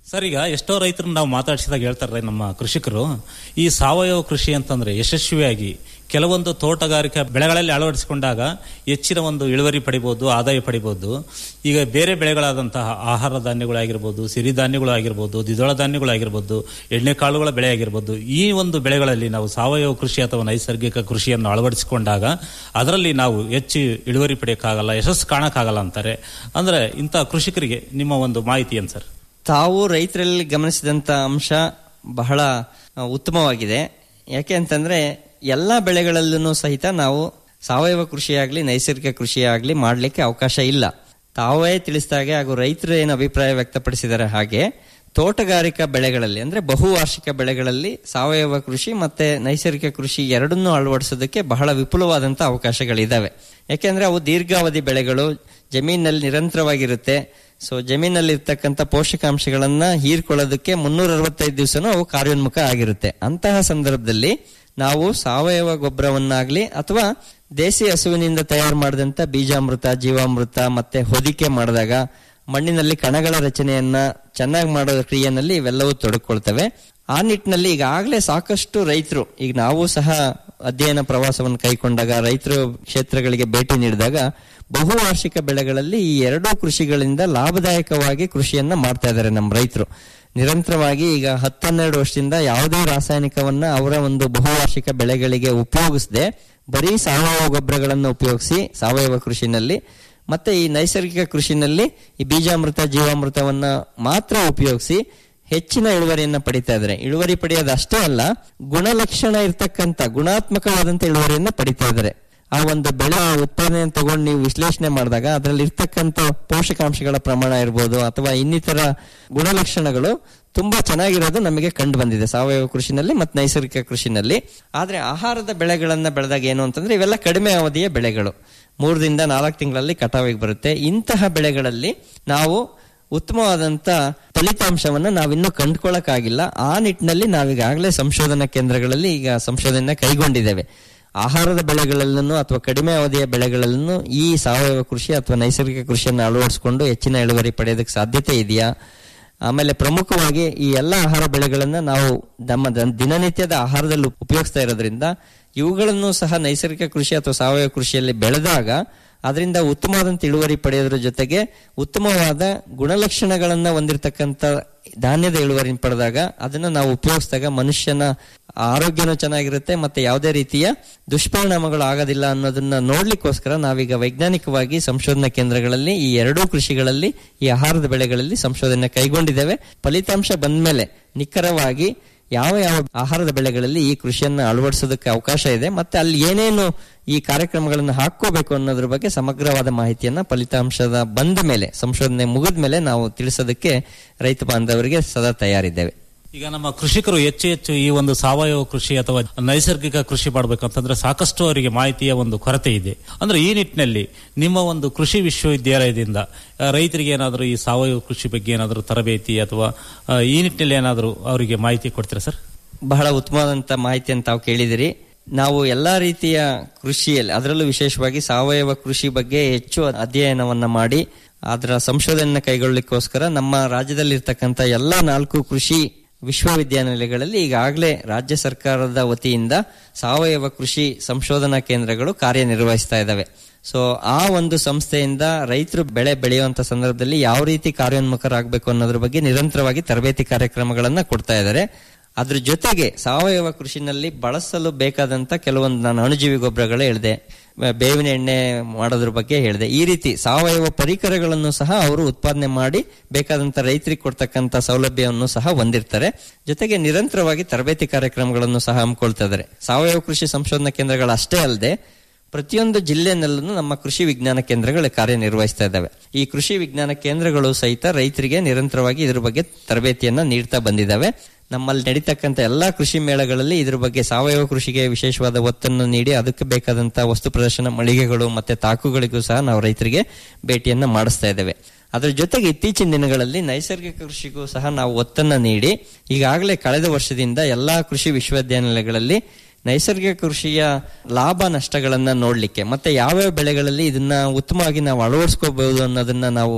ಸರ್ ಈಗ ಎಷ್ಟೋ ರೈತರನ್ನ ನಾವು ಮಾತಾಡಿಸಿದಾಗ ಹೇಳ್ತಾರೆ ನಮ್ಮ ಕೃಷಿಕರು ಈ ಸಾವಯವ ಕೃಷಿ ಅಂತಂದ್ರೆ ಯಶಸ್ವಿಯಾಗಿ ಕೆಲವೊಂದು ತೋಟಗಾರಿಕಾ ಬೆಳೆಗಳಲ್ಲಿ ಅಳವಡಿಸಿಕೊಂಡಾಗ ಹೆಚ್ಚಿನ ಒಂದು ಇಳುವರಿ ಪಡಿಬಹುದು ಆದಾಯ ಪಡಿಬಹುದು ಈಗ ಬೇರೆ ಬೆಳೆಗಳಾದಂತಹ ಆಹಾರ ಧಾನ್ಯಗಳಾಗಿರ್ಬೋದು ಸಿರಿಧಾನ್ಯಗಳು ಆಗಿರ್ಬೋದು ದ್ವಿದಳ ಧಾನ್ಯಗಳಾಗಿರ್ಬೋದು ಎಣ್ಣೆಕಾಳುಗಳ ಬೆಳೆ ಆಗಿರ್ಬೋದು ಈ ಒಂದು ಬೆಳೆಗಳಲ್ಲಿ ನಾವು ಸಾವಯವ ಕೃಷಿ ಅಥವಾ ನೈಸರ್ಗಿಕ ಕೃಷಿಯನ್ನು ಅಳವಡಿಸಿಕೊಂಡಾಗ ಅದರಲ್ಲಿ ನಾವು ಹೆಚ್ಚು ಇಳುವರಿ ಪಡೆಯೋಕ್ಕಾಗಲ್ಲ ಯಶಸ್ಸು ಕಾಣಕ್ಕಾಗಲ್ಲ ಅಂತಾರೆ ಅಂದ್ರೆ ಇಂಥ ಕೃಷಿಕರಿಗೆ ನಿಮ್ಮ ಒಂದು ಮಾಹಿತಿ ಏನು ಸರ್ ತಾವು ರೈತರಲ್ಲಿ ಗಮನಿಸಿದಂತ ಅಂಶ ಬಹಳ ಆ, ಉತ್ತಮವಾಗಿದೆ ಯಾಕೆ ಅಂತಂದ್ರೆ ಎಲ್ಲ ಬೆಳೆಗಳಲ್ಲೂ ಸಹಿತ ನಾವು ಸಾವಯವ ಕೃಷಿಯಾಗ್ಲಿ ನೈಸರ್ಗಿಕ ಕೃಷಿಯಾಗ್ಲಿ ಮಾಡಲಿಕ್ಕೆ ಅವಕಾಶ ಇಲ್ಲ ತಾವೇ ತಿಳಿಸಿದಾಗೆ ಹಾಗೂ ರೈತರು ಏನು ಅಭಿಪ್ರಾಯ ವ್ಯಕ್ತಪಡಿಸಿದ್ದಾರೆ ಹಾಗೆ ತೋಟಗಾರಿಕಾ ಬೆಳೆಗಳಲ್ಲಿ ಅಂದ್ರೆ ಬಹುವಾರ್ಷಿಕ ಬೆಳೆಗಳಲ್ಲಿ ಸಾವಯವ ಕೃಷಿ ಮತ್ತೆ ನೈಸರ್ಗಿಕ ಕೃಷಿ ಎರಡನ್ನೂ ಅಳವಡಿಸೋದಕ್ಕೆ ಬಹಳ ವಿಪುಲವಾದಂತ ಅವಕಾಶಗಳಿದಾವೆ ಯಾಕೆಂದ್ರೆ ಅವು ದೀರ್ಘಾವಧಿ ಬೆಳೆಗಳು ಜಮೀನಲ್ಲಿ ನಿರಂತರವಾಗಿರುತ್ತೆ ಸೊ ಜಮೀನಲ್ಲಿ ಇರ್ತಕ್ಕಂಥ ಪೋಷಕಾಂಶಗಳನ್ನ ಹೀರ್ಕೊಳ್ಳೋದಕ್ಕೆ ಮುನ್ನೂರ ಅರವತ್ತೈದು ದಿವಸನೂ ಅವು ಕಾರ್ಯೋನ್ಮುಖ ಆಗಿರುತ್ತೆ ಅಂತಹ ಸಂದರ್ಭದಲ್ಲಿ ನಾವು ಸಾವಯವ ಗೊಬ್ಬರವನ್ನಾಗ್ಲಿ ಅಥವಾ ದೇಸಿ ಹಸುವಿನಿಂದ ತಯಾರು ಮಾಡಿದಂತ ಬೀಜಾಮೃತ ಜೀವಾಮೃತ ಮತ್ತೆ ಹೊದಿಕೆ ಮಾಡಿದಾಗ ಮಣ್ಣಿನಲ್ಲಿ ಕಣಗಳ ರಚನೆಯನ್ನ ಚೆನ್ನಾಗಿ ಮಾಡೋ ಕ್ರಿಯೆನಲ್ಲಿ ಇವೆಲ್ಲವೂ ತೊಡಕೊಳ್ತವೆ ಆ ನಿಟ್ಟಿನಲ್ಲಿ ಈಗಾಗಲೇ ಸಾಕಷ್ಟು ರೈತರು ಈಗ ನಾವು ಸಹ ಅಧ್ಯಯನ ಪ್ರವಾಸವನ್ನು ಕೈಗೊಂಡಾಗ ರೈತರು ಕ್ಷೇತ್ರಗಳಿಗೆ ಭೇಟಿ ನೀಡಿದಾಗ ಬಹುವಾರ್ಷಿಕ ಬೆಳೆಗಳಲ್ಲಿ ಈ ಎರಡೂ ಕೃಷಿಗಳಿಂದ ಲಾಭದಾಯಕವಾಗಿ ಕೃಷಿಯನ್ನ ಮಾಡ್ತಾ ಇದ್ದಾರೆ ನಮ್ಮ ರೈತರು ನಿರಂತರವಾಗಿ ಈಗ ಹತ್ತನ್ನೆರಡು ವರ್ಷದಿಂದ ಯಾವುದೇ ರಾಸಾಯನಿಕವನ್ನ ಅವರ ಒಂದು ಬಹುವಾರ್ಷಿಕ ಬೆಳೆಗಳಿಗೆ ಉಪಯೋಗಿಸದೆ ಬರೀ ಸಾವಯವ ಗೊಬ್ಬರಗಳನ್ನು ಉಪಯೋಗಿಸಿ ಸಾವಯವ ಕೃಷಿನಲ್ಲಿ ಮತ್ತೆ ಈ ನೈಸರ್ಗಿಕ ಕೃಷಿನಲ್ಲಿ ಈ ಬೀಜಾಮೃತ ಜೀವಾಮೃತವನ್ನ ಮಾತ್ರ ಉಪಯೋಗಿಸಿ ಹೆಚ್ಚಿನ ಇಳುವರಿಯನ್ನ ಪಡಿತಾ ಇದ್ದಾರೆ ಇಳುವರಿ ಪಡೆಯೋದು ಅಷ್ಟೇ ಅಲ್ಲ ಗುಣಲಕ್ಷಣ ಇರ್ತಕ್ಕಂಥ ಗುಣಾತ್ಮಕವಾದಂತ ಇಳುವರಿಯನ್ನ ಪಡಿತಾ ಇದ್ದಾರೆ ಆ ಒಂದು ಬೆಳೆ ಉತ್ಪಾದನೆ ತಗೊಂಡು ನೀವು ವಿಶ್ಲೇಷಣೆ ಮಾಡಿದಾಗ ಅದರಲ್ಲಿ ಇರ್ತಕ್ಕಂಥ ಪೋಷಕಾಂಶಗಳ ಪ್ರಮಾಣ ಇರ್ಬೋದು ಅಥವಾ ಇನ್ನಿತರ ಗುಣಲಕ್ಷಣಗಳು ತುಂಬಾ ಚೆನ್ನಾಗಿರೋದು ನಮಗೆ ಕಂಡು ಬಂದಿದೆ ಸಾವಯವ ಕೃಷಿನಲ್ಲಿ ಮತ್ತು ನೈಸರ್ಗಿಕ ಕೃಷಿನಲ್ಲಿ ಆದ್ರೆ ಆಹಾರದ ಬೆಳೆಗಳನ್ನ ಬೆಳೆದಾಗ ಏನು ಅಂತಂದ್ರೆ ಇವೆಲ್ಲ ಕಡಿಮೆ ಅವಧಿಯ ಬೆಳೆಗಳು ಮೂರರಿಂದ ನಾಲ್ಕು ತಿಂಗಳಲ್ಲಿ ಕಟಾವಿಗೆ ಬರುತ್ತೆ ಇಂತಹ ಬೆಳೆಗಳಲ್ಲಿ ನಾವು ಉತ್ತಮವಾದಂತ ಫಲಿತಾಂಶವನ್ನ ನಾವಿನ್ನೂ ಕಂಡುಕೊಳ್ಳಕ್ಕಾಗಿಲ್ಲ ಆ ನಿಟ್ಟಿನಲ್ಲಿ ನಾವೀಗಾಗಲೇ ಸಂಶೋಧನಾ ಕೇಂದ್ರಗಳಲ್ಲಿ ಈಗ ಸಂಶೋಧನೆ ಕೈಗೊಂಡಿದ್ದೇವೆ ಆಹಾರದ ಬೆಳೆಗಳಲ್ಲೂ ಅಥವಾ ಕಡಿಮೆ ಅವಧಿಯ ಬೆಳೆಗಳಲ್ಲೂ ಈ ಸಾವಯವ ಕೃಷಿ ಅಥವಾ ನೈಸರ್ಗಿಕ ಕೃಷಿಯನ್ನು ಅಳವಡಿಸಿಕೊಂಡು ಹೆಚ್ಚಿನ ಇಳುವರಿ ಪಡೆಯೋದಕ್ಕೆ ಸಾಧ್ಯತೆ ಇದೆಯಾ ಆಮೇಲೆ ಪ್ರಮುಖವಾಗಿ ಈ ಎಲ್ಲ ಆಹಾರ ಬೆಳೆಗಳನ್ನ ನಾವು ನಮ್ಮ ದ- ದಿನನಿತ್ಯದ ಆಹಾರದಲ್ಲಿ ಉಪಯೋಗಿಸ್ತಾ ಇರೋದ್ರಿಂದ ಇವುಗಳನ್ನು ಸಹ ನೈಸರ್ಗಿಕ ಕೃಷಿ ಅಥವಾ ಸಾವಯವ ಕೃಷಿಯಲ್ಲಿ ಬೆಳೆದಾಗ ಅದರಿಂದ ಉತ್ತಮವಾದಂತ ಇಳುವರಿ ಪಡೆಯೋದ್ರ ಜೊತೆಗೆ ಉತ್ತಮವಾದ ಗುಣಲಕ್ಷಣಗಳನ್ನ ಹೊಂದಿರತಕ್ಕಂತ ಧಾನ್ಯದ ಇಳುವರಿ ಪಡೆದಾಗ ಅದನ್ನ ನಾವು ಉಪಯೋಗಿಸಿದಾಗ ಮನುಷ್ಯನ ಆರೋಗ್ಯನೂ ಚೆನ್ನಾಗಿರುತ್ತೆ ಮತ್ತೆ ಯಾವುದೇ ರೀತಿಯ ದುಷ್ಪರಿಣಾಮಗಳು ಆಗೋದಿಲ್ಲ ಅನ್ನೋದನ್ನ ನೋಡ್ಲಿಕ್ಕೋಸ್ಕರ ನಾವೀಗ ವೈಜ್ಞಾನಿಕವಾಗಿ ಸಂಶೋಧನಾ ಕೇಂದ್ರಗಳಲ್ಲಿ ಈ ಎರಡೂ ಕೃಷಿಗಳಲ್ಲಿ ಈ ಆಹಾರದ ಬೆಳೆಗಳಲ್ಲಿ ಸಂಶೋಧನೆ ಕೈಗೊಂಡಿದ್ದೇವೆ ಫಲಿತಾಂಶ ಬಂದ್ಮೇಲೆ ನಿಖರವಾಗಿ ಯಾವ ಯಾವ ಆಹಾರದ ಬೆಳೆಗಳಲ್ಲಿ ಈ ಕೃಷಿಯನ್ನ ಅಳವಡಿಸೋದಕ್ಕೆ ಅವಕಾಶ ಇದೆ ಮತ್ತೆ ಅಲ್ಲಿ ಏನೇನು ಈ ಕಾರ್ಯಕ್ರಮಗಳನ್ನು ಹಾಕೋಬೇಕು ಅನ್ನೋದ್ರ ಬಗ್ಗೆ ಸಮಗ್ರವಾದ ಮಾಹಿತಿಯನ್ನ ಫಲಿತಾಂಶದ ಬಂದ ಮೇಲೆ ಸಂಶೋಧನೆ ಮುಗಿದ ಮೇಲೆ ನಾವು ತಿಳಿಸೋದಕ್ಕೆ ರೈತ ಬಾಂಧವರಿಗೆ ಸದಾ ತಯಾರಿದ್ದೇವೆ ಈಗ ನಮ್ಮ ಕೃಷಿಕರು ಹೆಚ್ಚು ಹೆಚ್ಚು ಈ ಒಂದು ಸಾವಯವ ಕೃಷಿ ಅಥವಾ ನೈಸರ್ಗಿಕ ಕೃಷಿ ಮಾಡಬೇಕಂತಂದ್ರೆ ಸಾಕಷ್ಟು ಅವರಿಗೆ ಮಾಹಿತಿಯ ಒಂದು ಕೊರತೆ ಇದೆ ಅಂದ್ರೆ ಈ ನಿಟ್ಟಿನಲ್ಲಿ ನಿಮ್ಮ ಒಂದು ಕೃಷಿ ವಿಶ್ವವಿದ್ಯಾಲಯದಿಂದ ಆ, ರೈತರಿಗೆ ಏನಾದರೂ ಈ ಸಾವಯವ ಕೃಷಿ ಬಗ್ಗೆ ಏನಾದರೂ ತರಬೇತಿ ಅಥವಾ ಆ, ಈ ನಿಟ್ಟಿನಲ್ಲಿ ಏನಾದರೂ ಅವರಿಗೆ ಮಾಹಿತಿ ಕೊಡ್ತೀರಾ ಸರ್ ಬಹಳ ಉತ್ತಮವಾದಂತ ಮಾಹಿತಿಯನ್ನು ತಾವು ಕೇಳಿದಿರಿ ನಾವು ಎಲ್ಲಾ ರೀತಿಯ ಕೃಷಿಯಲ್ಲಿ ಅದರಲ್ಲೂ ವಿಶೇಷವಾಗಿ ಸಾವಯವ ಕೃಷಿ ಬಗ್ಗೆ ಹೆಚ್ಚು ಅಧ್ಯಯನವನ್ನ ಮಾಡಿ ಅದರ ಸಂಶೋಧನೆ ಕೈಗೊಳ್ಳಲಿಕ್ಕೋಸ್ಕರ ನಮ್ಮ ರಾಜ್ಯದಲ್ಲಿರ್ತಕ್ಕಂಥ ಎಲ್ಲಾ ನಾಲ್ಕು ಕೃಷಿ ವಿಶ್ವವಿದ್ಯಾನಿಲಯಗಳಲ್ಲಿ ಈಗಾಗಲೇ ರಾಜ್ಯ ಸರ್ಕಾರದ ವತಿಯಿಂದ ಸಾವಯವ ಕೃಷಿ ಸಂಶೋಧನಾ ಕೇಂದ್ರಗಳು ಕಾರ್ಯನಿರ್ವಹಿಸ್ತಾ ಇದ್ದಾವೆ ಸೊ ಆ ಒಂದು ಸಂಸ್ಥೆಯಿಂದ ರೈತರು ಬೆಳೆ ಬೆಳೆಯುವಂತ ಸಂದರ್ಭದಲ್ಲಿ ಯಾವ ರೀತಿ ಕಾರ್ಯೋನ್ಮುಖರಾಗಬೇಕು ಅನ್ನೋದ್ರ ಬಗ್ಗೆ ನಿರಂತರವಾಗಿ ತರಬೇತಿ ಕಾರ್ಯಕ್ರಮಗಳನ್ನ ಕೊಡ್ತಾ ಇದ್ದಾರೆ ಅದ್ರ ಜೊತೆಗೆ ಸಾವಯವ ಕೃಷಿನಲ್ಲಿ ಬಳಸಲು ಬೇಕಾದಂತ ಕೆಲವೊಂದು ನಾನು ಅಣುಜೀವಿ ಗೊಬ್ಬರಗಳೇ ಹೇಳಿದೆ ಬೇವಿನ ಎಣ್ಣೆ ಮಾಡೋದ್ರ ಬಗ್ಗೆ ಹೇಳಿದೆ ಈ ರೀತಿ ಸಾವಯವ ಪರಿಕರಗಳನ್ನು ಸಹ ಅವರು ಉತ್ಪಾದನೆ ಮಾಡಿ ಬೇಕಾದಂತ ರೈತರಿಗೆ ಕೊಡ್ತಕ್ಕಂತ ಸೌಲಭ್ಯವನ್ನು ಸಹ ಹೊಂದಿರ್ತಾರೆ ಜೊತೆಗೆ ನಿರಂತರವಾಗಿ ತರಬೇತಿ ಕಾರ್ಯಕ್ರಮಗಳನ್ನು ಸಹ ಹಮ್ಮಿಕೊಳ್ತಾ ಇದ್ದಾರೆ ಸಾವಯವ ಕೃಷಿ ಸಂಶೋಧನಾ ಕೇಂದ್ರಗಳು ಅಷ್ಟೇ ಅಲ್ಲದೆ ಪ್ರತಿಯೊಂದು ಜಿಲ್ಲೆನಲ್ಲೂ ನಮ್ಮ ಕೃಷಿ ವಿಜ್ಞಾನ ಕೇಂದ್ರಗಳು ಕಾರ್ಯನಿರ್ವಹಿಸ್ತಾ ಇದ್ದಾವೆ ಈ ಕೃಷಿ ವಿಜ್ಞಾನ ಕೇಂದ್ರಗಳು ಸಹಿತ ರೈತರಿಗೆ ನಿರಂತರವಾಗಿ ಇದ್ರ ಬಗ್ಗೆ ತರಬೇತಿಯನ್ನ ನೀಡ್ತಾ ಬಂದಿದ್ದಾವೆ ನಮ್ಮಲ್ಲಿ ನಡೀತಕ್ಕಂಥ ಎಲ್ಲಾ ಕೃಷಿ ಮೇಳಗಳಲ್ಲಿ ಇದ್ರ ಬಗ್ಗೆ ಸಾವಯವ ಕೃಷಿಗೆ ವಿಶೇಷವಾದ ಒತ್ತನ್ನು ನೀಡಿ ಅದಕ್ಕೆ ಬೇಕಾದಂತಹ ವಸ್ತು ಪ್ರದರ್ಶನ ಮಳಿಗೆಗಳು ಮತ್ತೆ ತಾಕುಗಳಿಗೂ ಸಹ ನಾವು ರೈತರಿಗೆ ಭೇಟಿಯನ್ನ ಮಾಡಿಸ್ತಾ ಇದ್ದೇವೆ ಅದರ ಜೊತೆಗೆ ಇತ್ತೀಚಿನ ದಿನಗಳಲ್ಲಿ ನೈಸರ್ಗಿಕ ಕೃಷಿಗೂ ಸಹ ನಾವು ಒತ್ತನ್ನ ನೀಡಿ ಈಗಾಗಲೇ ಕಳೆದ ವರ್ಷದಿಂದ ಎಲ್ಲಾ ಕೃಷಿ ವಿಶ್ವವಿದ್ಯಾನಿಲಯಗಳಲ್ಲಿ ನೈಸರ್ಗಿಕ ಕೃಷಿಯ ಲಾಭ ನಷ್ಟಗಳನ್ನ ನೋಡ್ಲಿಕ್ಕೆ ಮತ್ತೆ ಯಾವ್ಯಾವ ಬೆಳೆಗಳಲ್ಲಿ ಇದನ್ನ ಉತ್ತಮವಾಗಿ ನಾವು ಅಳವಡಿಸ್ಕೋಬಹುದು ಅನ್ನೋದನ್ನ ನಾವು